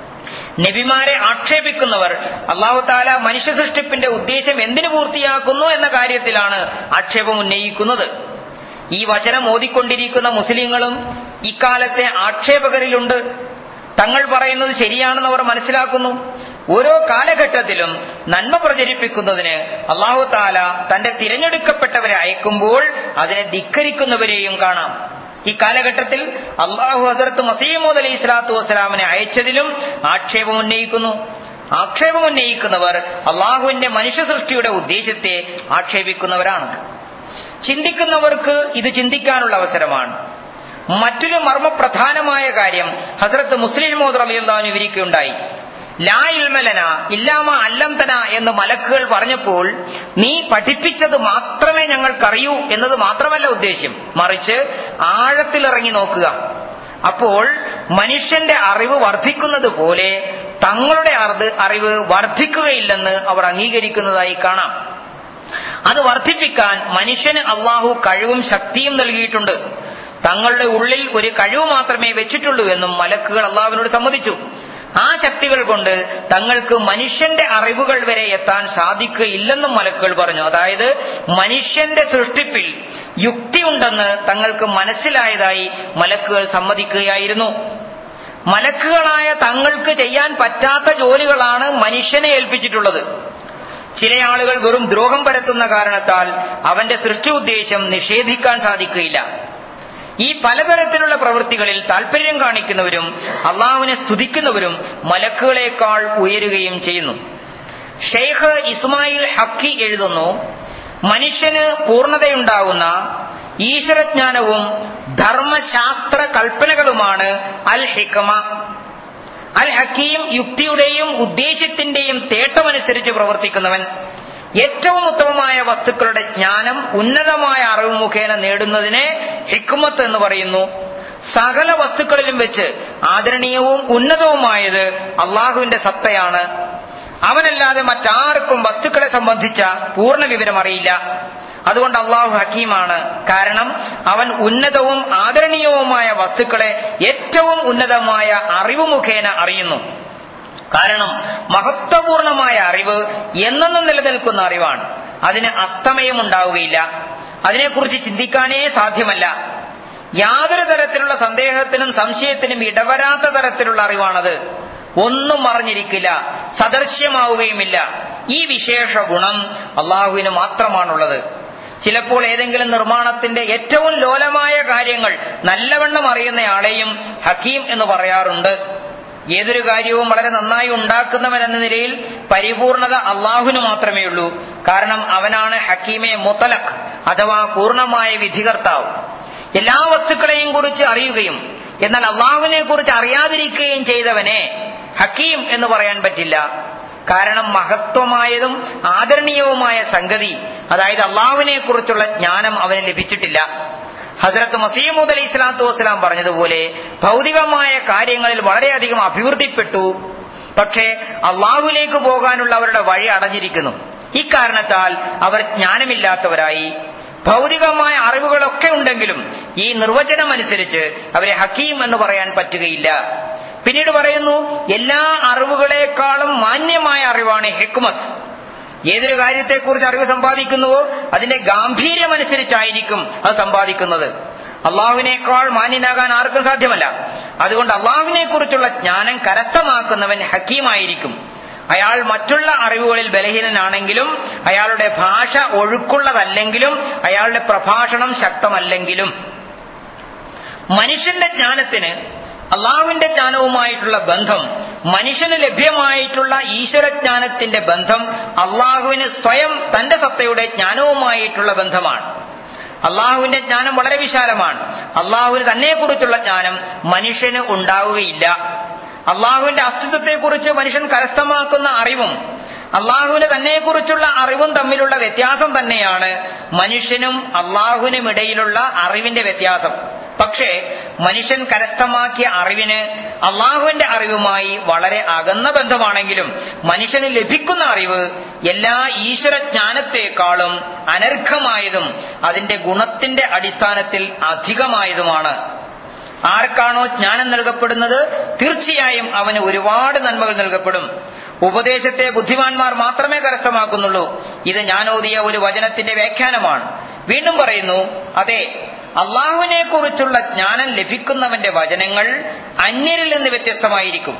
നബിമാരെ ആക്ഷേപിക്കുന്നവർ അള്ളാഹു താല മനുഷ്യ സൃഷ്ടിപ്പിന്റെ ഉദ്ദേശം എന്തിനു പൂർത്തിയാക്കുന്നു എന്ന കാര്യത്തിലാണ് ആക്ഷേപം ഉന്നയിക്കുന്നത് ഈ വചനം ഓതിക്കൊണ്ടിരിക്കുന്ന മുസ്ലിങ്ങളും ഇക്കാലത്തെ ആക്ഷേപകരിലുണ്ട് തങ്ങൾ പറയുന്നത് ശരിയാണെന്ന് അവർ മനസ്സിലാക്കുന്നു ഓരോ കാലഘട്ടത്തിലും നന്മ പ്രചരിപ്പിക്കുന്നതിന് അള്ളാഹു താല തന്റെ തിരഞ്ഞെടുക്കപ്പെട്ടവരെ അയക്കുമ്പോൾ അതിനെ ധിക്കരിക്കുന്നവരെയും കാണാം ഈ കാലഘട്ടത്തിൽ അള്ളാഹു ഹസരത്ത് മസീമോദ് അലൈഹി സ്വലാത്തു വസ്സലാമിനെ അയച്ചതിലും ആക്ഷേപം ഉന്നയിക്കുന്നു ആക്ഷേപം ഉന്നയിക്കുന്നവർ അള്ളാഹുവിന്റെ മനുഷ്യ സൃഷ്ടിയുടെ ഉദ്ദേശത്തെ ആക്ഷേപിക്കുന്നവരാണ് ചിന്തിക്കുന്നവർക്ക് ഇത് ചിന്തിക്കാനുള്ള അവസരമാണ് മറ്റൊരു മർമ്മപ്രധാനമായ കാര്യം ഹസരത്ത് മുസ്ലിം മോദ് അലിയല്ലാൻ വിവരിക്കുകയുണ്ടായി ലാ ഇൽമലന ഇല്ലാമ അല്ലംതന എന്ന് മലക്കുകൾ പറഞ്ഞപ്പോൾ നീ പഠിപ്പിച്ചത് മാത്രമേ ഞങ്ങൾക്കറിയൂ എന്നത് മാത്രമല്ല ഉദ്ദേശ്യം മറിച്ച് ആഴത്തിലിറങ്ങി നോക്കുക അപ്പോൾ മനുഷ്യന്റെ അറിവ് വർദ്ധിക്കുന്നത് പോലെ തങ്ങളുടെ അറിവ് വർദ്ധിക്കുകയില്ലെന്ന് അവർ അംഗീകരിക്കുന്നതായി കാണാം അത് വർദ്ധിപ്പിക്കാൻ മനുഷ്യന് അള്ളാഹു കഴിവും ശക്തിയും നൽകിയിട്ടുണ്ട് തങ്ങളുടെ ഉള്ളിൽ ഒരു കഴിവ് മാത്രമേ വെച്ചിട്ടുള്ളൂ എന്നും മലക്കുകൾ അള്ളാഹുവിനോട് സമ്മതിച്ചു ആ ശക്തികൾ കൊണ്ട് തങ്ങൾക്ക് മനുഷ്യന്റെ അറിവുകൾ വരെ എത്താൻ സാധിക്കുകയില്ലെന്നും മലക്കുകൾ പറഞ്ഞു അതായത് മനുഷ്യന്റെ സൃഷ്ടിപ്പിൽ യുക്തിയുണ്ടെന്ന് തങ്ങൾക്ക് മനസ്സിലായതായി മലക്കുകൾ സമ്മതിക്കുകയായിരുന്നു മലക്കുകളായ തങ്ങൾക്ക് ചെയ്യാൻ പറ്റാത്ത ജോലികളാണ് മനുഷ്യനെ ഏൽപ്പിച്ചിട്ടുള്ളത് ചില ആളുകൾ വെറും ദ്രോഹം പരത്തുന്ന കാരണത്താൽ അവന്റെ സൃഷ്ടി ഉദ്ദേശം നിഷേധിക്കാൻ സാധിക്കുകയില്ല ഈ പലതരത്തിലുള്ള പ്രവൃത്തികളിൽ താല്പര്യം കാണിക്കുന്നവരും അള്ളാഹുവിനെ സ്തുതിക്കുന്നവരും മലക്കുകളെക്കാൾ ഉയരുകയും ചെയ്യുന്നു ഷെയ്ഖ് ഇസ്മായിൽ ഹക്കി എഴുതുന്നു മനുഷ്യന് പൂർണ്ണതയുണ്ടാകുന്ന ഈശ്വരജ്ഞാനവും ധർമ്മശാസ്ത്ര കൽപ്പനകളുമാണ് അൽ ഹിക്കമ അൽ ഹക്കീം യുക്തിയുടെയും ഉദ്ദേശ്യത്തിന്റെയും തേട്ടമനുസരിച്ച് പ്രവർത്തിക്കുന്നവൻ ഏറ്റവും ഉത്തമമായ വസ്തുക്കളുടെ ജ്ഞാനം ഉന്നതമായ അറിവ് മുഖേന നേടുന്നതിനെ ഹിക്കുമത്ത് എന്ന് പറയുന്നു സകല വസ്തുക്കളിലും വെച്ച് ആദരണീയവും ഉന്നതവുമായത് അള്ളാഹുവിന്റെ സത്തയാണ് അവനല്ലാതെ മറ്റാർക്കും വസ്തുക്കളെ സംബന്ധിച്ച പൂർണ്ണ വിവരം അറിയില്ല അതുകൊണ്ട് അള്ളാഹു ഹക്കീമാണ് കാരണം അവൻ ഉന്നതവും ആദരണീയവുമായ വസ്തുക്കളെ ഏറ്റവും ഉന്നതമായ അറിവ് മുഖേന അറിയുന്നു കാരണം മഹത്വപൂർണമായ അറിവ് എന്നെന്നും നിലനിൽക്കുന്ന അറിവാണ് അതിന് അസ്തമയം ഉണ്ടാവുകയില്ല അതിനെക്കുറിച്ച് ചിന്തിക്കാനേ സാധ്യമല്ല യാതൊരു തരത്തിലുള്ള സന്ദേഹത്തിനും സംശയത്തിനും ഇടവരാത്ത തരത്തിലുള്ള അറിവാണത് ഒന്നും മറഞ്ഞിരിക്കില്ല സദൃശ്യമാവുകയുമില്ല ഈ വിശേഷ ഗുണം അള്ളാഹുവിന് മാത്രമാണുള്ളത് ചിലപ്പോൾ ഏതെങ്കിലും നിർമ്മാണത്തിന്റെ ഏറ്റവും ലോലമായ കാര്യങ്ങൾ നല്ലവണ്ണം അറിയുന്നയാളെയും ഹക്കീം എന്ന് പറയാറുണ്ട് ഏതൊരു കാര്യവും വളരെ നന്നായി ഉണ്ടാക്കുന്നവൻ എന്ന നിലയിൽ പരിപൂർണത അള്ളാഹുവിന് മാത്രമേ ഉള്ളൂ കാരണം അവനാണ് ഹക്കീമെ മുത്തലഖ് അഥവാ പൂർണ്ണമായ വിധികർത്താവ് എല്ലാ വസ്തുക്കളെയും കുറിച്ച് അറിയുകയും എന്നാൽ അള്ളാഹുവിനെ കുറിച്ച് അറിയാതിരിക്കുകയും ചെയ്തവനെ ഹക്കീം എന്ന് പറയാൻ പറ്റില്ല കാരണം മഹത്വമായതും ആദരണീയവുമായ സംഗതി അതായത് അള്ളാഹുവിനെ കുറിച്ചുള്ള ജ്ഞാനം അവന് ലഭിച്ചിട്ടില്ല ഹസരത്ത് മസീമൂദ് അലി ഇസ്ലാത്തു വസ്സലാം പറഞ്ഞതുപോലെ ഭൗതികമായ കാര്യങ്ങളിൽ വളരെയധികം അഭിവൃദ്ധിപ്പെട്ടു പക്ഷേ അള്ളാഹുലേക്ക് പോകാനുള്ള അവരുടെ വഴി അടഞ്ഞിരിക്കുന്നു ഇക്കാരണത്താൽ അവർ ജ്ഞാനമില്ലാത്തവരായി ഭൗതികമായ അറിവുകളൊക്കെ ഉണ്ടെങ്കിലും ഈ നിർവചനം അനുസരിച്ച് അവരെ ഹക്കീം എന്ന് പറയാൻ പറ്റുകയില്ല പിന്നീട് പറയുന്നു എല്ലാ അറിവുകളെക്കാളും മാന്യമായ അറിവാണ് ഹിക്മത്ത് ഏതൊരു കാര്യത്തെക്കുറിച്ച് അറിവ് സമ്പാദിക്കുന്നുവോ അതിന്റെ ഗാംഭീര്യമനുസരിച്ചായിരിക്കും അത് സമ്പാദിക്കുന്നത് അള്ളാഹുവിനേക്കാൾ മാന്യനാകാൻ ആർക്കും സാധ്യമല്ല അതുകൊണ്ട് അള്ളാഹുവിനെ കുറിച്ചുള്ള ജ്ഞാനം കരസ്ഥമാക്കുന്നവൻ ഹക്കീമായിരിക്കും അയാൾ മറ്റുള്ള അറിവുകളിൽ ബലഹീനനാണെങ്കിലും അയാളുടെ ഭാഷ ഒഴുക്കുള്ളതല്ലെങ്കിലും അയാളുടെ പ്രഭാഷണം ശക്തമല്ലെങ്കിലും മനുഷ്യന്റെ ജ്ഞാനത്തിന് അള്ളാഹുവിന്റെ ജ്ഞാനവുമായിട്ടുള്ള ബന്ധം മനുഷ്യന് ലഭ്യമായിട്ടുള്ള ഈശ്വരജ്ഞാനത്തിന്റെ ബന്ധം അള്ളാഹുവിന് സ്വയം തന്റെ സത്തയുടെ ജ്ഞാനവുമായിട്ടുള്ള ബന്ധമാണ് അള്ളാഹുവിന്റെ ജ്ഞാനം വളരെ വിശാലമാണ് അള്ളാഹുവിന് തന്നെക്കുറിച്ചുള്ള ജ്ഞാനം മനുഷ്യന് ഉണ്ടാവുകയില്ല അള്ളാഹുവിന്റെ അസ്തിത്വത്തെക്കുറിച്ച് മനുഷ്യൻ കരസ്ഥമാക്കുന്ന അറിവും അള്ളാഹുവിന് തന്നെക്കുറിച്ചുള്ള അറിവും തമ്മിലുള്ള വ്യത്യാസം തന്നെയാണ് മനുഷ്യനും അള്ളാഹുവിനുമിടയിലുള്ള അറിവിന്റെ വ്യത്യാസം പക്ഷേ മനുഷ്യൻ കരസ്ഥമാക്കിയ അറിവിന് അള്ളാഹുവിന്റെ അറിവുമായി വളരെ അകന്ന ബന്ധമാണെങ്കിലും മനുഷ്യന് ലഭിക്കുന്ന അറിവ് എല്ലാ ഈശ്വരജ്ഞാനത്തെക്കാളും അനർഘമായതും അതിന്റെ ഗുണത്തിന്റെ അടിസ്ഥാനത്തിൽ അധികമായതുമാണ് ആർക്കാണോ ജ്ഞാനം നൽകപ്പെടുന്നത് തീർച്ചയായും അവന് ഒരുപാട് നന്മകൾ നൽകപ്പെടും ഉപദേശത്തെ ബുദ്ധിമാന്മാർ മാത്രമേ കരസ്ഥമാക്കുന്നുള്ളൂ ഇത് ഞാൻ ഓതിയ ഒരു വചനത്തിന്റെ വ്യാഖ്യാനമാണ് വീണ്ടും പറയുന്നു അതെ അള്ളാഹുവിനെ കുറിച്ചുള്ള ജ്ഞാനം ലഭിക്കുന്നവന്റെ വചനങ്ങൾ അന്യരിൽ നിന്ന് വ്യത്യസ്തമായിരിക്കും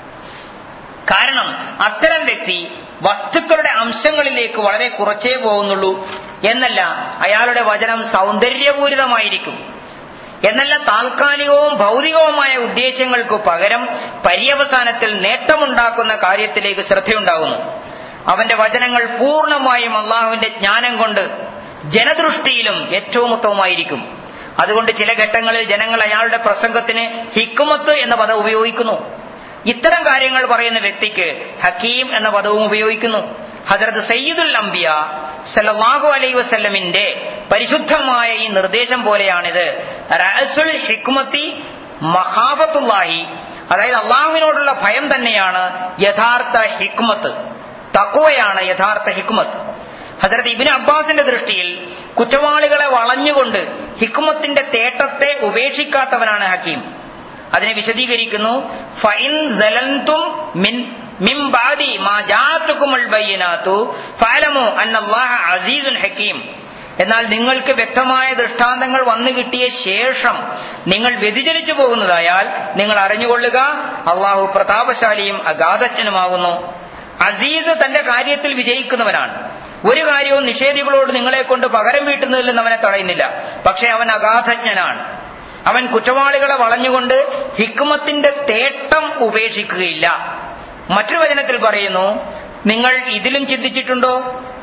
കാരണം അത്തരം വ്യക്തി വസ്തുക്കളുടെ അംശങ്ങളിലേക്ക് വളരെ കുറച്ചേ പോകുന്നുള്ളൂ എന്നല്ല അയാളുടെ വചനം സൗന്ദര്യപൂരിതമായിരിക്കും എന്നല്ല താൽക്കാലികവും ഭൗതികവുമായ ഉദ്ദേശ്യങ്ങൾക്കു പകരം പര്യവസാനത്തിൽ നേട്ടമുണ്ടാക്കുന്ന കാര്യത്തിലേക്ക് ശ്രദ്ധയുണ്ടാകുന്നു അവന്റെ വചനങ്ങൾ പൂർണ്ണമായും അള്ളാഹുവിന്റെ ജ്ഞാനം കൊണ്ട് ജനദൃഷ്ടിയിലും ഏറ്റവും ഉത്തമമായിരിക്കും അതുകൊണ്ട് ചില ഘട്ടങ്ങളിൽ ജനങ്ങൾ അയാളുടെ പ്രസംഗത്തിന് ഹിക്കുമത്ത് എന്ന പദം ഉപയോഗിക്കുന്നു ഇത്തരം കാര്യങ്ങൾ പറയുന്ന വ്യക്തിക്ക് ഹക്കീം എന്ന പദവും ഉപയോഗിക്കുന്നു ഹജറത്ത് സയ്യിദുൽ അംബിയ സല്ലല്ലാഹു അലൈഹി വസല്ലമിന്റെ പരിശുദ്ധമായ ഈ നിർദ്ദേശം പോലെയാണിത് റഅസുൽ ഹിക്മത്തി മഹാഫത്തുല്ലാഹി അതായത് അള്ളാഹുവിനോടുള്ള ഭയം തന്നെയാണ് യഥാർത്ഥ ഹിക്മത്ത് തക്കുവയാണ് യഥാർത്ഥ ഹിക്മത്ത് ഹജറത്ത് ഇബിന് അബ്ബാസിന്റെ ദൃഷ്ടിയിൽ കുറ്റവാളികളെ വളഞ്ഞുകൊണ്ട് ഹിക്മത്തിന്റെ തേട്ടത്തെ ഉപേക്ഷിക്കാത്തവനാണ് ഹക്കീം അതിനെ വിശദീകരിക്കുന്നു ഫൈൻ സലന്തും മിൻ മിൻ ബാദി മാ ജാഅതുകുമുൽ ബയ്യിനാതു ഫഅലമു അന്നല്ലാഹ അസീസുൻ ഹക്കീം എന്നാൽ നിങ്ങൾക്ക് വ്യക്തമായ ദൃഷ്ടാന്തങ്ങൾ വന്നു കിട്ടിയ ശേഷം നിങ്ങൾ വ്യതിചലിച്ചു പോകുന്നതായാൽ നിങ്ങൾ അറിഞ്ഞുകൊള്ളുക അള്ളാഹു പ്രതാപശാലിയും അഗാധജ്ഞനുമാകുന്നു അസീസ് തന്റെ കാര്യത്തിൽ വിജയിക്കുന്നവനാണ് ഒരു കാര്യവും നിഷേധികളോട് നിങ്ങളെ കൊണ്ട് പകരം വീട്ടുന്നതിൽ നിന്ന് അവനെ തടയുന്നില്ല പക്ഷെ അവൻ അഗാധജ്ഞനാണ് അവൻ കുറ്റവാളികളെ വളഞ്ഞുകൊണ്ട് ഹിക്മത്തിന്റെ തേട്ടം ഉപേക്ഷിക്കുകയില്ല മറ്റൊരു വചനത്തിൽ പറയുന്നു നിങ്ങൾ ഇതിലും ചിന്തിച്ചിട്ടുണ്ടോ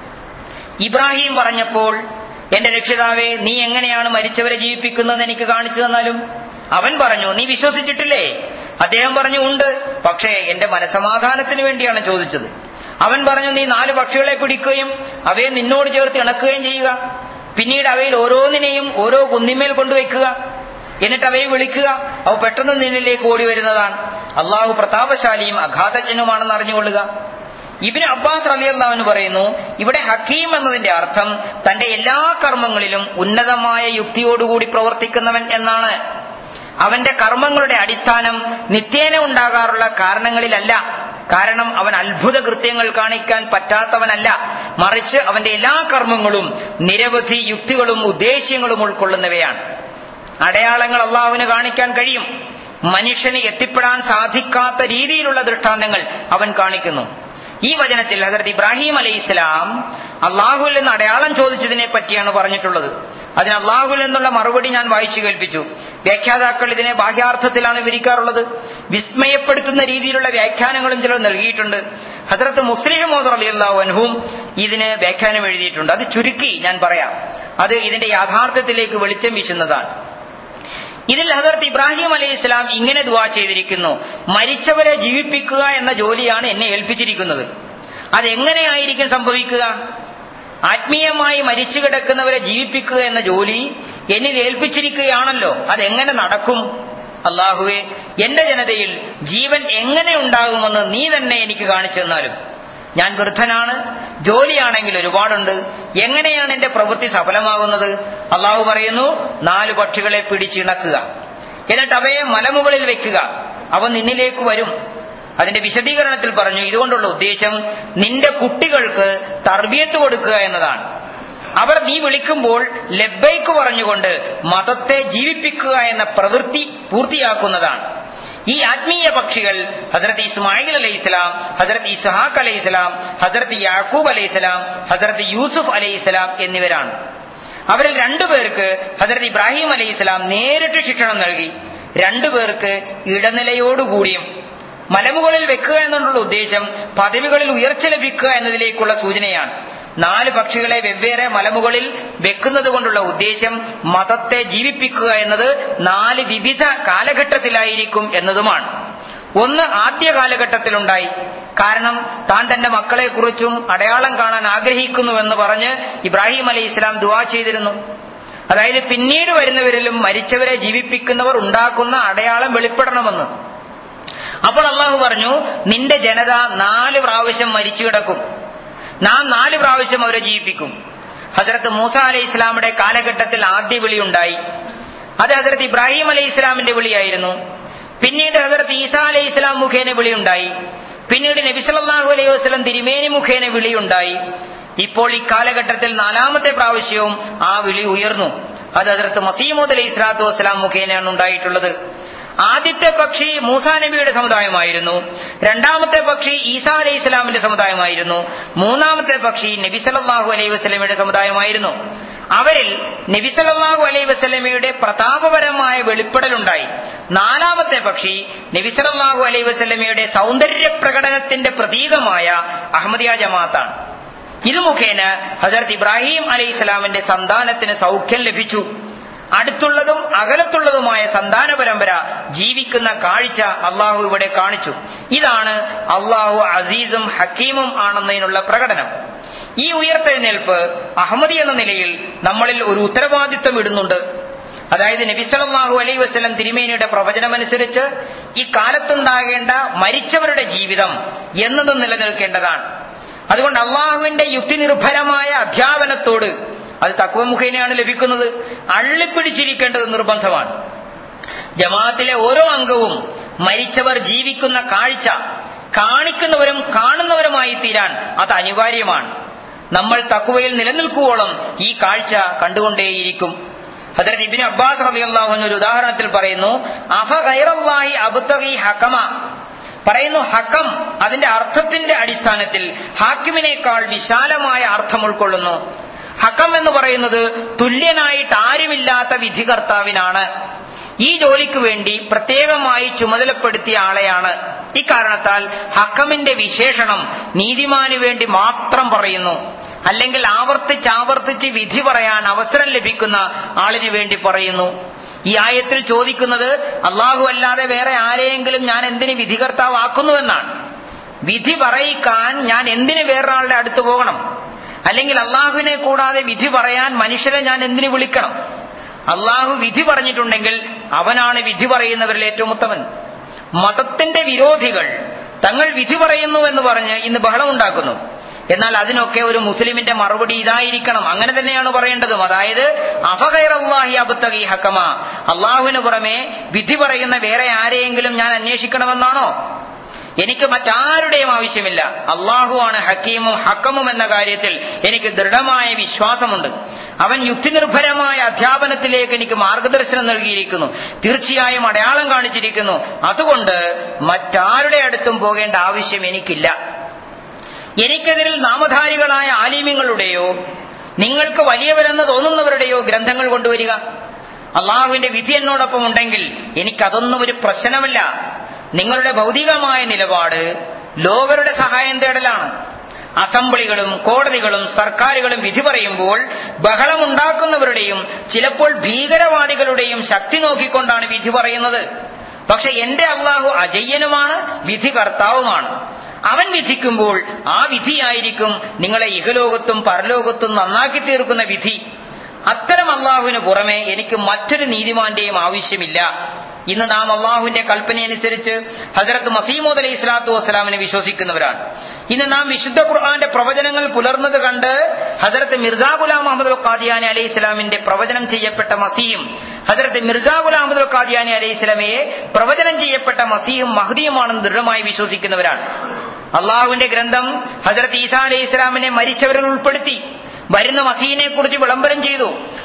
ഇബ്രാഹിം പറഞ്ഞപ്പോൾ എന്റെ രക്ഷിതാവേ നീ എങ്ങനെയാണ് മരിച്ചവരെ ജീവിപ്പിക്കുന്നതെന്ന് എനിക്ക് കാണിച്ചു തന്നാലും അവൻ പറഞ്ഞു നീ വിശ്വസിച്ചിട്ടില്ലേ അദ്ദേഹം പറഞ്ഞു ഉണ്ട് പക്ഷേ എന്റെ മനസമാധാനത്തിന് വേണ്ടിയാണ് ചോദിച്ചത് അവൻ പറഞ്ഞു നീ നാല് പക്ഷികളെ പിടിക്കുകയും അവയെ നിന്നോട് ചേർത്ത് ഇണക്കുകയും ചെയ്യുക പിന്നീട് അവയിൽ ഓരോന്നിനെയും ഓരോ കുന്നിന്മേൽ കൊണ്ടുവയ്ക്കുക എന്നിട്ട് അവയെ വിളിക്കുക അവ പെട്ടെന്ന് നിന്നിലേക്ക് ഓടി വരുന്നതാണ് അള്ളാഹു പ്രതാപശാലിയും അഘാതജ്ഞനുമാണെന്ന് അറിഞ്ഞുകൊള്ളുക ഇബിന് അബ്ബാസ് അലി അള്ളാഹുവിന് പറയുന്നു ഇവിടെ ഹക്കീം എന്നതിന്റെ അർത്ഥം തന്റെ എല്ലാ കർമ്മങ്ങളിലും ഉന്നതമായ യുക്തിയോടുകൂടി പ്രവർത്തിക്കുന്നവൻ എന്നാണ് അവന്റെ കർമ്മങ്ങളുടെ അടിസ്ഥാനം നിത്യേന ഉണ്ടാകാറുള്ള കാരണങ്ങളിലല്ല കാരണം അവൻ അത്ഭുത കൃത്യങ്ങൾ കാണിക്കാൻ പറ്റാത്തവനല്ല മറിച്ച് അവന്റെ എല്ലാ കർമ്മങ്ങളും നിരവധി യുക്തികളും ഉദ്ദേശ്യങ്ങളും ഉൾക്കൊള്ളുന്നവയാണ് അടയാളങ്ങൾ അള്ളാഹുവിന് കാണിക്കാൻ കഴിയും മനുഷ്യന് എത്തിപ്പെടാൻ സാധിക്കാത്ത രീതിയിലുള്ള ദൃഷ്ടാന്തങ്ങൾ അവൻ കാണിക്കുന്നു ഈ വചനത്തിൽ ഹസരത്ത് ഇബ്രാഹിം അലൈഹി ഇസ്ലാം അള്ളാഹുവിൽ നിന്ന് അടയാളം ചോദിച്ചതിനെ പറ്റിയാണ് പറഞ്ഞിട്ടുള്ളത് അതിന് അള്ളാഹുവിൽ നിന്നുള്ള മറുപടി ഞാൻ വായിച്ചു കേൾപ്പിച്ചു വ്യാഖ്യാതാക്കൾ ഇതിനെ ബാഹ്യാർത്ഥത്തിലാണ് വിവരിക്കാറുള്ളത് വിസ്മയപ്പെടുത്തുന്ന രീതിയിലുള്ള വ്യാഖ്യാനങ്ങളും ചിലർ നൽകിയിട്ടുണ്ട് ഹസരത്ത് മുസ്ലിം മോദർ അലി അള്ളാഹുൻഹും ഇതിന് വ്യാഖ്യാനം എഴുതിയിട്ടുണ്ട് അത് ചുരുക്കി ഞാൻ പറയാം അത് ഇതിന്റെ യാഥാർത്ഥ്യത്തിലേക്ക് വെളിച്ചം വീശുന്നതാണ് ഇതിൽ ഹസരത്ത് ഇബ്രാഹിം അലൈഹി ഇസ്ലാം ഇങ്ങനെ ദുവാ ചെയ്തിരിക്കുന്നു മരിച്ചവരെ ജീവിപ്പിക്കുക എന്ന ജോലിയാണ് എന്നെ ഏൽപ്പിച്ചിരിക്കുന്നത് അതെങ്ങനെയായിരിക്കും സംഭവിക്കുക ആത്മീയമായി മരിച്ചു കിടക്കുന്നവരെ ജീവിപ്പിക്കുക എന്ന ജോലി എന്നിൽ ഏൽപ്പിച്ചിരിക്കുകയാണല്ലോ അതെങ്ങനെ നടക്കും അള്ളാഹുവെ എന്റെ ജനതയിൽ ജീവൻ എങ്ങനെ ഉണ്ടാകുമെന്ന് നീ തന്നെ എനിക്ക് കാണിച്ചു തന്നാലും ഞാൻ വൃദ്ധനാണ് ജോലിയാണെങ്കിൽ ഒരുപാടുണ്ട് എങ്ങനെയാണ് എന്റെ പ്രവൃത്തി സഫലമാകുന്നത് അള്ളാഹു പറയുന്നു നാല് പക്ഷികളെ പിടിച്ചിണക്കുക എന്നിട്ട് അവയെ മലമുകളിൽ വെക്കുക അവ നിന്നിലേക്ക് വരും അതിന്റെ വിശദീകരണത്തിൽ പറഞ്ഞു ഇതുകൊണ്ടുള്ള ഉദ്ദേശം നിന്റെ കുട്ടികൾക്ക് തർബിയത്ത് കൊടുക്കുക എന്നതാണ് അവർ നീ വിളിക്കുമ്പോൾ ലബ്ബൈക്ക് പറഞ്ഞുകൊണ്ട് മതത്തെ ജീവിപ്പിക്കുക എന്ന പ്രവൃത്തി പൂർത്തിയാക്കുന്നതാണ് ഈ ആത്മീയ പക്ഷികൾ ഹസരത്ത് ഇസ്മായിൽ അലൈഹി ഇസ്ലാം ഹസരത്ത് ഇസ്ഹാഖ് അലൈഹി ഇസ്ലാം ഹസരത്ത് യാക്കൂബ് അലൈഹി ഇസ്ലാം ഹസരത്ത് യൂസുഫ് അലൈഹി ഇസ്ലാം എന്നിവരാണ് അവരിൽ രണ്ടുപേർക്ക് ഹസരത്ത് ഇബ്രാഹിം അലൈഹി ഇസ്ലാം നേരിട്ട് ശിക്ഷണം നൽകി രണ്ടുപേർക്ക് ഇടനിലയോടുകൂടിയും മലമുകളിൽ വെക്കുക എന്നുള്ള ഉദ്ദേശം പദവികളിൽ ഉയർച്ച ലഭിക്കുക എന്നതിലേക്കുള്ള സൂചനയാണ് നാല് പക്ഷികളെ വെവ്വേറെ മലമുകളിൽ വെക്കുന്നത് കൊണ്ടുള്ള ഉദ്ദേശം മതത്തെ ജീവിപ്പിക്കുക എന്നത് നാല് വിവിധ കാലഘട്ടത്തിലായിരിക്കും എന്നതുമാണ് ഒന്ന് ആദ്യ കാലഘട്ടത്തിലുണ്ടായി കാരണം താൻ തന്റെ മക്കളെക്കുറിച്ചും അടയാളം കാണാൻ ആഗ്രഹിക്കുന്നുവെന്ന് പറഞ്ഞ് ഇബ്രാഹിം അലൈഹി ഇസ്ലാം ദുവാ ചെയ്തിരുന്നു അതായത് പിന്നീട് വരുന്നവരിലും മരിച്ചവരെ ജീവിപ്പിക്കുന്നവർ ഉണ്ടാക്കുന്ന അടയാളം വെളിപ്പെടണമെന്ന് അപ്പോൾ അള്ളാഹു പറഞ്ഞു നിന്റെ ജനത നാല് പ്രാവശ്യം മരിച്ചു കിടക്കും നാം നാല് പ്രാവശ്യം അവരെ ജീവിപ്പിക്കും ഹസരത്ത് മൂസ അലൈഹി ഇസ്ലാമിന്റെ കാലഘട്ടത്തിൽ ആദ്യ വിളി ഉണ്ടായി അത് ഹസരത്ത് ഇബ്രാഹിം അലൈഹി ഇസ്ലാമിന്റെ വിളിയായിരുന്നു പിന്നീട് ഹസരത്ത് ഈസാ അലൈഹി ഇസ്ലാം മുഖേന വിളിയുണ്ടായി പിന്നീട് നബി സല്ലല്ലാഹു അലൈഹി വസല്ലം തിരുമേനി മുഖേന വിളിയുണ്ടായി ഇപ്പോൾ ഈ കാലഘട്ടത്തിൽ നാലാമത്തെ പ്രാവശ്യവും ആ വിളി ഉയർന്നു അത് ഹസരത്ത് മസീമൂദ് അലൈഹി സ്വലാത്തു വസ്സലാം മുഖേനയാണ് ഉണ്ടായിട്ടുള്ളത് ആദ്യത്തെ പക്ഷി മൂസാ നബിയുടെ സമുദായമായിരുന്നു രണ്ടാമത്തെ പക്ഷി ഈസാ അലൈഹി ഇസ്ലാമിന്റെ സമുദായമായിരുന്നു മൂന്നാമത്തെ പക്ഷി നബി സല്ലല്ലാഹു അലൈഹി വസല്ലമയുടെ സമുദായമായിരുന്നു അവരിൽ നബി സല്ലല്ലാഹു അലൈഹി വസല്ലമയുടെ പ്രതാപപരമായ വെളിപ്പെടലുണ്ടായി നാലാമത്തെ പക്ഷി നബി സല്ലല്ലാഹു അലൈഹി വസല്ലമയുടെ സൗന്ദര്യ പ്രകടനത്തിന്റെ പ്രതീകമായ അഹമ്മദിയ ജമാഅത്താണ് ഇത് മുഖേന ഹജറത്ത് ഇബ്രാഹിം അലൈഹി ഇസ്ലാമിന്റെ സന്താനത്തിന് സൗഖ്യം ലഭിച്ചു അടുത്തുള്ളതും അകലത്തുള്ളതുമായ സന്താന പരമ്പര ജീവിക്കുന്ന കാഴ്ച അള്ളാഹു ഇവിടെ കാണിച്ചു ഇതാണ് അള്ളാഹു അസീസും ഹക്കീമും ആണെന്നതിനുള്ള പ്രകടനം ഈ ഉയർത്തെഴുന്നേൽപ്പ് അഹമ്മദി എന്ന നിലയിൽ നമ്മളിൽ ഒരു ഉത്തരവാദിത്വം ഇടുന്നുണ്ട് അതായത് നബിസലല്ലാഹു അലൈ വസ്ലം തിരുമേനിയുടെ പ്രവചനമനുസരിച്ച് ഈ കാലത്തുണ്ടാകേണ്ട മരിച്ചവരുടെ ജീവിതം എന്നതും നിലനിൽക്കേണ്ടതാണ് അതുകൊണ്ട് അള്ളാഹുവിന്റെ യുക്തിനിർഭരമായ അധ്യാപനത്തോട് അത് തക്വ മുഖേനയാണ് ലഭിക്കുന്നത് അള്ളിപ്പിടിച്ചിരിക്കേണ്ടത് നിർബന്ധമാണ് ജമാഅത്തിലെ ഓരോ അംഗവും മരിച്ചവർ ജീവിക്കുന്ന കാഴ്ച കാണിക്കുന്നവരും കാണുന്നവരുമായി തീരാൻ അത് അനിവാര്യമാണ് നമ്മൾ തക്കുവയിൽ നിലനിൽക്കുവോളം ഈ കാഴ്ച കണ്ടുകൊണ്ടേയിരിക്കും ഹദരത് ഇബിൻ അബ്ബാസ് റളിയല്ലാഹു അൻഹു ഒരു ഉദാഹരണത്തിൽ പറയുന്നു അഫ ഗൈറല്ലാഹി അബ്തഗി ഹക്കമ പറയുന്നു ഹക്കം അതിന്റെ അർത്ഥത്തിന്റെ അടിസ്ഥാനത്തിൽ ഹാക്കിമിനേക്കാൾ വിശാലമായ അർത്ഥം ഉൾക്കൊള്ളുന്നു ഹക്കം എന്ന് പറയുന്നത് തുല്യനായിട്ട് ആരുമില്ലാത്ത വിധികർത്താവിനാണ് ഈ ജോലിക്ക് വേണ്ടി പ്രത്യേകമായി ചുമതലപ്പെടുത്തിയ ആളെയാണ് ഇക്കാരണത്താൽ ഹക്കമിന്റെ വിശേഷണം നീതിമാന് വേണ്ടി മാത്രം പറയുന്നു അല്ലെങ്കിൽ ആവർത്തിച്ചാവർത്തിച്ച് വിധി പറയാൻ അവസരം ലഭിക്കുന്ന ആളിന് വേണ്ടി പറയുന്നു ഈ ആയത്തിൽ ചോദിക്കുന്നത് അള്ളാഹു അല്ലാതെ വേറെ ആരെയെങ്കിലും ഞാൻ എന്തിന് വിധികർത്താവാക്കുന്നുവെന്നാണ് വിധി പറയിക്കാൻ ഞാൻ എന്തിന് വേറൊരാളുടെ അടുത്ത് പോകണം അല്ലെങ്കിൽ അള്ളാഹുവിനെ കൂടാതെ വിധി പറയാൻ മനുഷ്യരെ ഞാൻ എന്തിനു വിളിക്കണം അള്ളാഹു വിധി പറഞ്ഞിട്ടുണ്ടെങ്കിൽ അവനാണ് വിധി പറയുന്നവരിൽ ഏറ്റവും ഉത്തമൻ മതത്തിന്റെ വിരോധികൾ തങ്ങൾ വിധി പറയുന്നു എന്ന് പറഞ്ഞ് ഇന്ന് ബഹളമുണ്ടാക്കുന്നു എന്നാൽ അതിനൊക്കെ ഒരു മുസ്ലിമിന്റെ മറുപടി ഇതായിരിക്കണം അങ്ങനെ തന്നെയാണ് പറയേണ്ടതും അതായത് അഫഹൈറല്ലാഹി അബുത്തകി ഹക്കമ അള്ളാഹുവിന് പുറമെ വിധി പറയുന്ന വേറെ ആരെയെങ്കിലും ഞാൻ അന്വേഷിക്കണമെന്നാണോ എനിക്ക് മറ്റാരുടെയും ആവശ്യമില്ല അള്ളാഹുവാണ് ഹക്കീമും ഹക്കമും എന്ന കാര്യത്തിൽ എനിക്ക് ദൃഢമായ വിശ്വാസമുണ്ട് അവൻ യുക്തിനിർഭരമായ അധ്യാപനത്തിലേക്ക് എനിക്ക് മാർഗദർശനം നൽകിയിരിക്കുന്നു തീർച്ചയായും അടയാളം കാണിച്ചിരിക്കുന്നു അതുകൊണ്ട് മറ്റാരുടെ അടുത്തും പോകേണ്ട ആവശ്യം എനിക്കില്ല എനിക്കെതിരിൽ നാമധാരികളായ ആലിമ്യങ്ങളുടെയോ നിങ്ങൾക്ക് വലിയവരെന്ന് തോന്നുന്നവരുടെയോ ഗ്രന്ഥങ്ങൾ കൊണ്ടുവരിക അള്ളാഹുവിന്റെ വിധി എന്നോടൊപ്പം ഉണ്ടെങ്കിൽ എനിക്കതൊന്നും ഒരു പ്രശ്നമല്ല നിങ്ങളുടെ ഭൗതികമായ നിലപാട് ലോകരുടെ സഹായം തേടലാണ് അസംബ്ലികളും കോടതികളും സർക്കാരുകളും വിധി പറയുമ്പോൾ ബഹളമുണ്ടാക്കുന്നവരുടെയും ചിലപ്പോൾ ഭീകരവാദികളുടെയും ശക്തി നോക്കിക്കൊണ്ടാണ് വിധി പറയുന്നത് പക്ഷെ എന്റെ അള്ളാഹു അജയ്യനുമാണ് വിധി കർത്താവുമാണ് അവൻ വിധിക്കുമ്പോൾ ആ വിധിയായിരിക്കും നിങ്ങളെ ഇഹലോകത്തും പരലോകത്തും നന്നാക്കി തീർക്കുന്ന വിധി അത്തരം അള്ളാഹുവിന് പുറമെ എനിക്ക് മറ്റൊരു നീതിമാന്റെയും ആവശ്യമില്ല ഇന്ന് നാം അള്ളാഹുവിന്റെ കൽപ്പനയനുസരിച്ച് ഹജറത്ത് മസീമോദ് അലൈഹി സ്വലാത്തു വസ്സലാമിനെ വിശ്വസിക്കുന്നവരാണ് ഇന്ന് നാം വിശുദ്ധ ഖുർആന്റെ പ്രവചനങ്ങൾ പുലർന്നത് കണ്ട് ഹജറത്ത് മിർസാ ഗുലാം അഹമ്മദ് ഖാദിയാനി അലൈഹി ഇസ്ലാമിന്റെ പ്രവചനം ചെയ്യപ്പെട്ട മസീയും ഹജറത്ത് മിർസാ ഗുലാം അഹമ്മദ് ഖാദിയാനി അലൈഹി ഇസ്ലാമയെ പ്രവചനം ചെയ്യപ്പെട്ട മസീയും മഹദിയുമാണെന്ന് ദൃഢമായി വിശ്വസിക്കുന്നവരാണ് അള്ളാഹുവിന്റെ ഗ്രന്ഥം ഹജറത്ത് ഈസാ അലൈഹി ഇസ്ലാമിനെ മരിച്ചവരിൽ ഉൾപ്പെടുത്തി വരുന്ന മസീനെ കുറിച്ച് വിളംബരം ചെയ്തു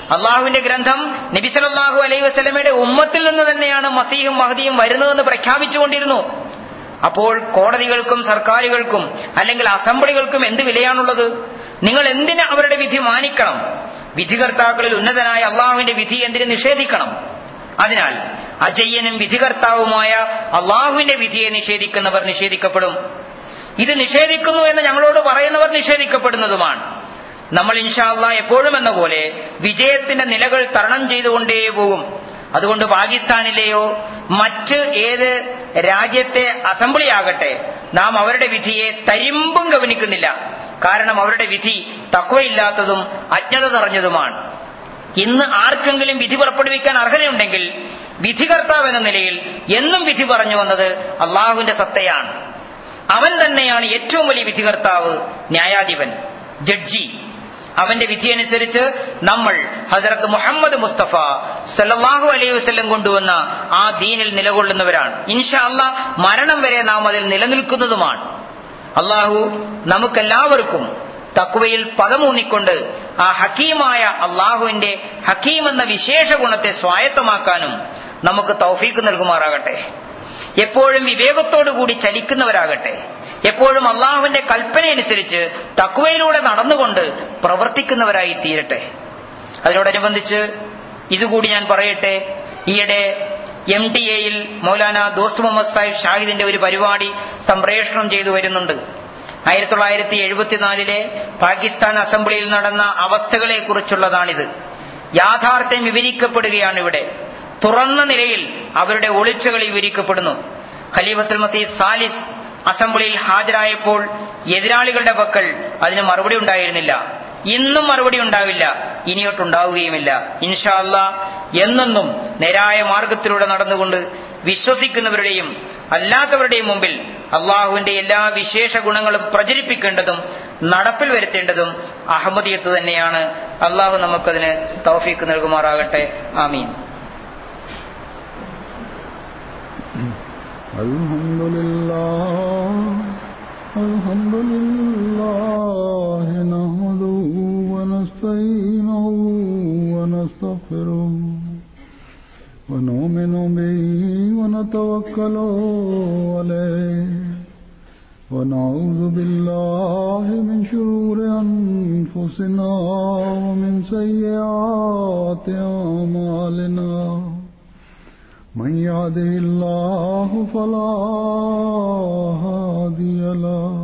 അള്ളാഹുവിന്റെ ഗ്രന്ഥം നബി സല്ലല്ലാഹു അലൈഹി വസല്ലമയുടെ ഉമ്മത്തിൽ നിന്ന് തന്നെയാണ് മസീഹും മഹദിയും വരുന്നതെന്ന് പ്രഖ്യാപിച്ചുകൊണ്ടിരുന്നു അപ്പോൾ കോടതികൾക്കും സർക്കാരുകൾക്കും അല്ലെങ്കിൽ അസംബ്ലികൾക്കും എന്ത് വിലയാണുള്ളത് നിങ്ങൾ എന്തിന് അവരുടെ വിധി മാനിക്കണം വിധികർത്താക്കളിൽ ഉന്നതനായ അള്ളാഹുവിന്റെ വിധി എന്തിന് നിഷേധിക്കണം അതിനാൽ അജയ്യനും വിധികർത്താവുമായ അള്ളാഹുവിന്റെ വിധിയെ നിഷേധിക്കുന്നവർ നിഷേധിക്കപ്പെടും ഇത് നിഷേധിക്കുന്നു എന്ന് ഞങ്ങളോട് പറയുന്നവർ നിഷേധിക്കപ്പെടുന്നതുമാണ് നമ്മൾ ഇൻഷാല്ല എപ്പോഴും എന്ന പോലെ വിജയത്തിന്റെ നിലകൾ തരണം ചെയ്തുകൊണ്ടേ പോകും അതുകൊണ്ട് പാകിസ്ഥാനിലെയോ മറ്റ് ഏത് രാജ്യത്തെ അസംബ്ലി ആകട്ടെ നാം അവരുടെ വിധിയെ തരിമ്പും ഗവനിക്കുന്നില്ല കാരണം അവരുടെ വിധി തക്വയില്ലാത്തതും അജ്ഞത നിറഞ്ഞതുമാണ് ഇന്ന് ആർക്കെങ്കിലും വിധി പുറപ്പെടുവിക്കാൻ അർഹതയുണ്ടെങ്കിൽ വിധികർത്താവ് എന്ന നിലയിൽ എന്നും വിധി പറഞ്ഞു വന്നത് അള്ളാഹുവിന്റെ സത്തയാണ് അവൻ തന്നെയാണ് ഏറ്റവും വലിയ വിധികർത്താവ് ന്യായാധിപൻ ജഡ്ജി അവന്റെ വിധിയനുസരിച്ച് നമ്മൾ ഹസരത്ത് മുഹമ്മദ് മുസ്തഫ സല്ലാഹു അലൈഹി വസ്ല്ലം കൊണ്ടുവന്ന ആ ദീനിൽ നിലകൊള്ളുന്നവരാണ് ഇൻഷാ അല്ലാ മരണം വരെ നാം അതിൽ നിലനിൽക്കുന്നതുമാണ് അള്ളാഹു നമുക്കെല്ലാവർക്കും തക്വയിൽ പദമൂന്നിക്കൊണ്ട് ആ ഹക്കീമായ അള്ളാഹുവിന്റെ ഹക്കീം എന്ന വിശേഷ ഗുണത്തെ സ്വായത്തമാക്കാനും നമുക്ക് തൗഫീക്ക് നൽകുമാറാകട്ടെ എപ്പോഴും വിവേകത്തോടുകൂടി ചലിക്കുന്നവരാകട്ടെ എപ്പോഴും അള്ളാഹുവിന്റെ കൽപ്പനയനുസരിച്ച് തക്വയിലൂടെ നടന്നുകൊണ്ട് പ്രവർത്തിക്കുന്നവരായി തീരട്ടെ അതിനോടനുബന്ധിച്ച് ഇതുകൂടി ഞാൻ പറയട്ടെ ഈയിടെ എം ടി എയിൽ മൗലാന ദോസ്ത് മുഹമ്മദ് സാഹിബ് ഷാഹിദിന്റെ ഒരു പരിപാടി സംപ്രേഷണം ചെയ്തു വരുന്നുണ്ട് ആയിരത്തി തൊള്ളായിരത്തി എഴുപത്തിനാലിലെ പാകിസ്ഥാൻ അസംബ്ലിയിൽ നടന്ന അവസ്ഥകളെ കുറിച്ചുള്ളതാണിത് യാഥാർത്ഥ്യം വിവരിക്കപ്പെടുകയാണ് ഇവിടെ തുറന്ന നിലയിൽ അവരുടെ ഒളിച്ചുകളി വിവരിക്കപ്പെടുന്നു ഖലീഫത്തുൽ മസീദ് സാലിസ് അസംബ്ലിയിൽ ഹാജരായപ്പോൾ എതിരാളികളുടെ പക്കൽ അതിന് മറുപടി ഉണ്ടായിരുന്നില്ല ഇന്നും മറുപടി ഉണ്ടാവില്ല ഇനിയൊട്ടുണ്ടാവുകയുമില്ല ഇൻഷാ അല്ല എന്നെന്നും നേരായ മാർഗത്തിലൂടെ നടന്നുകൊണ്ട് വിശ്വസിക്കുന്നവരുടെയും അല്ലാത്തവരുടെയും മുമ്പിൽ അള്ളാഹുവിന്റെ എല്ലാ വിശേഷ ഗുണങ്ങളും പ്രചരിപ്പിക്കേണ്ടതും നടപ്പിൽ വരുത്തേണ്ടതും അഹമ്മദിയത്ത് തന്നെയാണ് അള്ളാഹു നമുക്കതിന് തൗഫീക്ക് നൽകുമാറാകട്ടെ ആമീൻ الحمد لله الحمد لله نحمده ونستعينه ونستغفره ونؤمن به ونتوكل عليه ونعوذ بالله من شرور أنفسنا ومن سيئات أعمالنا من يهده الله فلا هادي له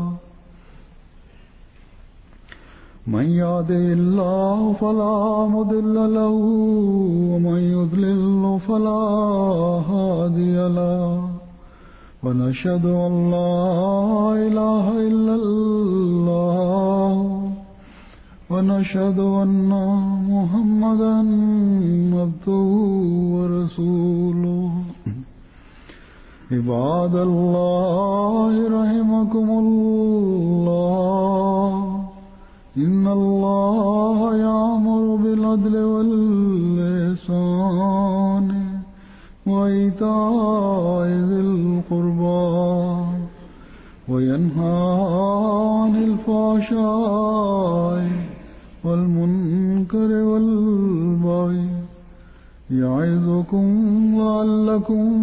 من يهده الله فلا مضل له ومن يضلل فلا هادي له ونشهد أن لا إله إلا الله ونشهد أن محمدا عبده ورسوله عباد الله رحمكم الله إن الله يأمر بالعدل واللسان وإيتاء ذي القربى وينهى عن الفحشاء والمنكر والبغي يعظكم لعلكم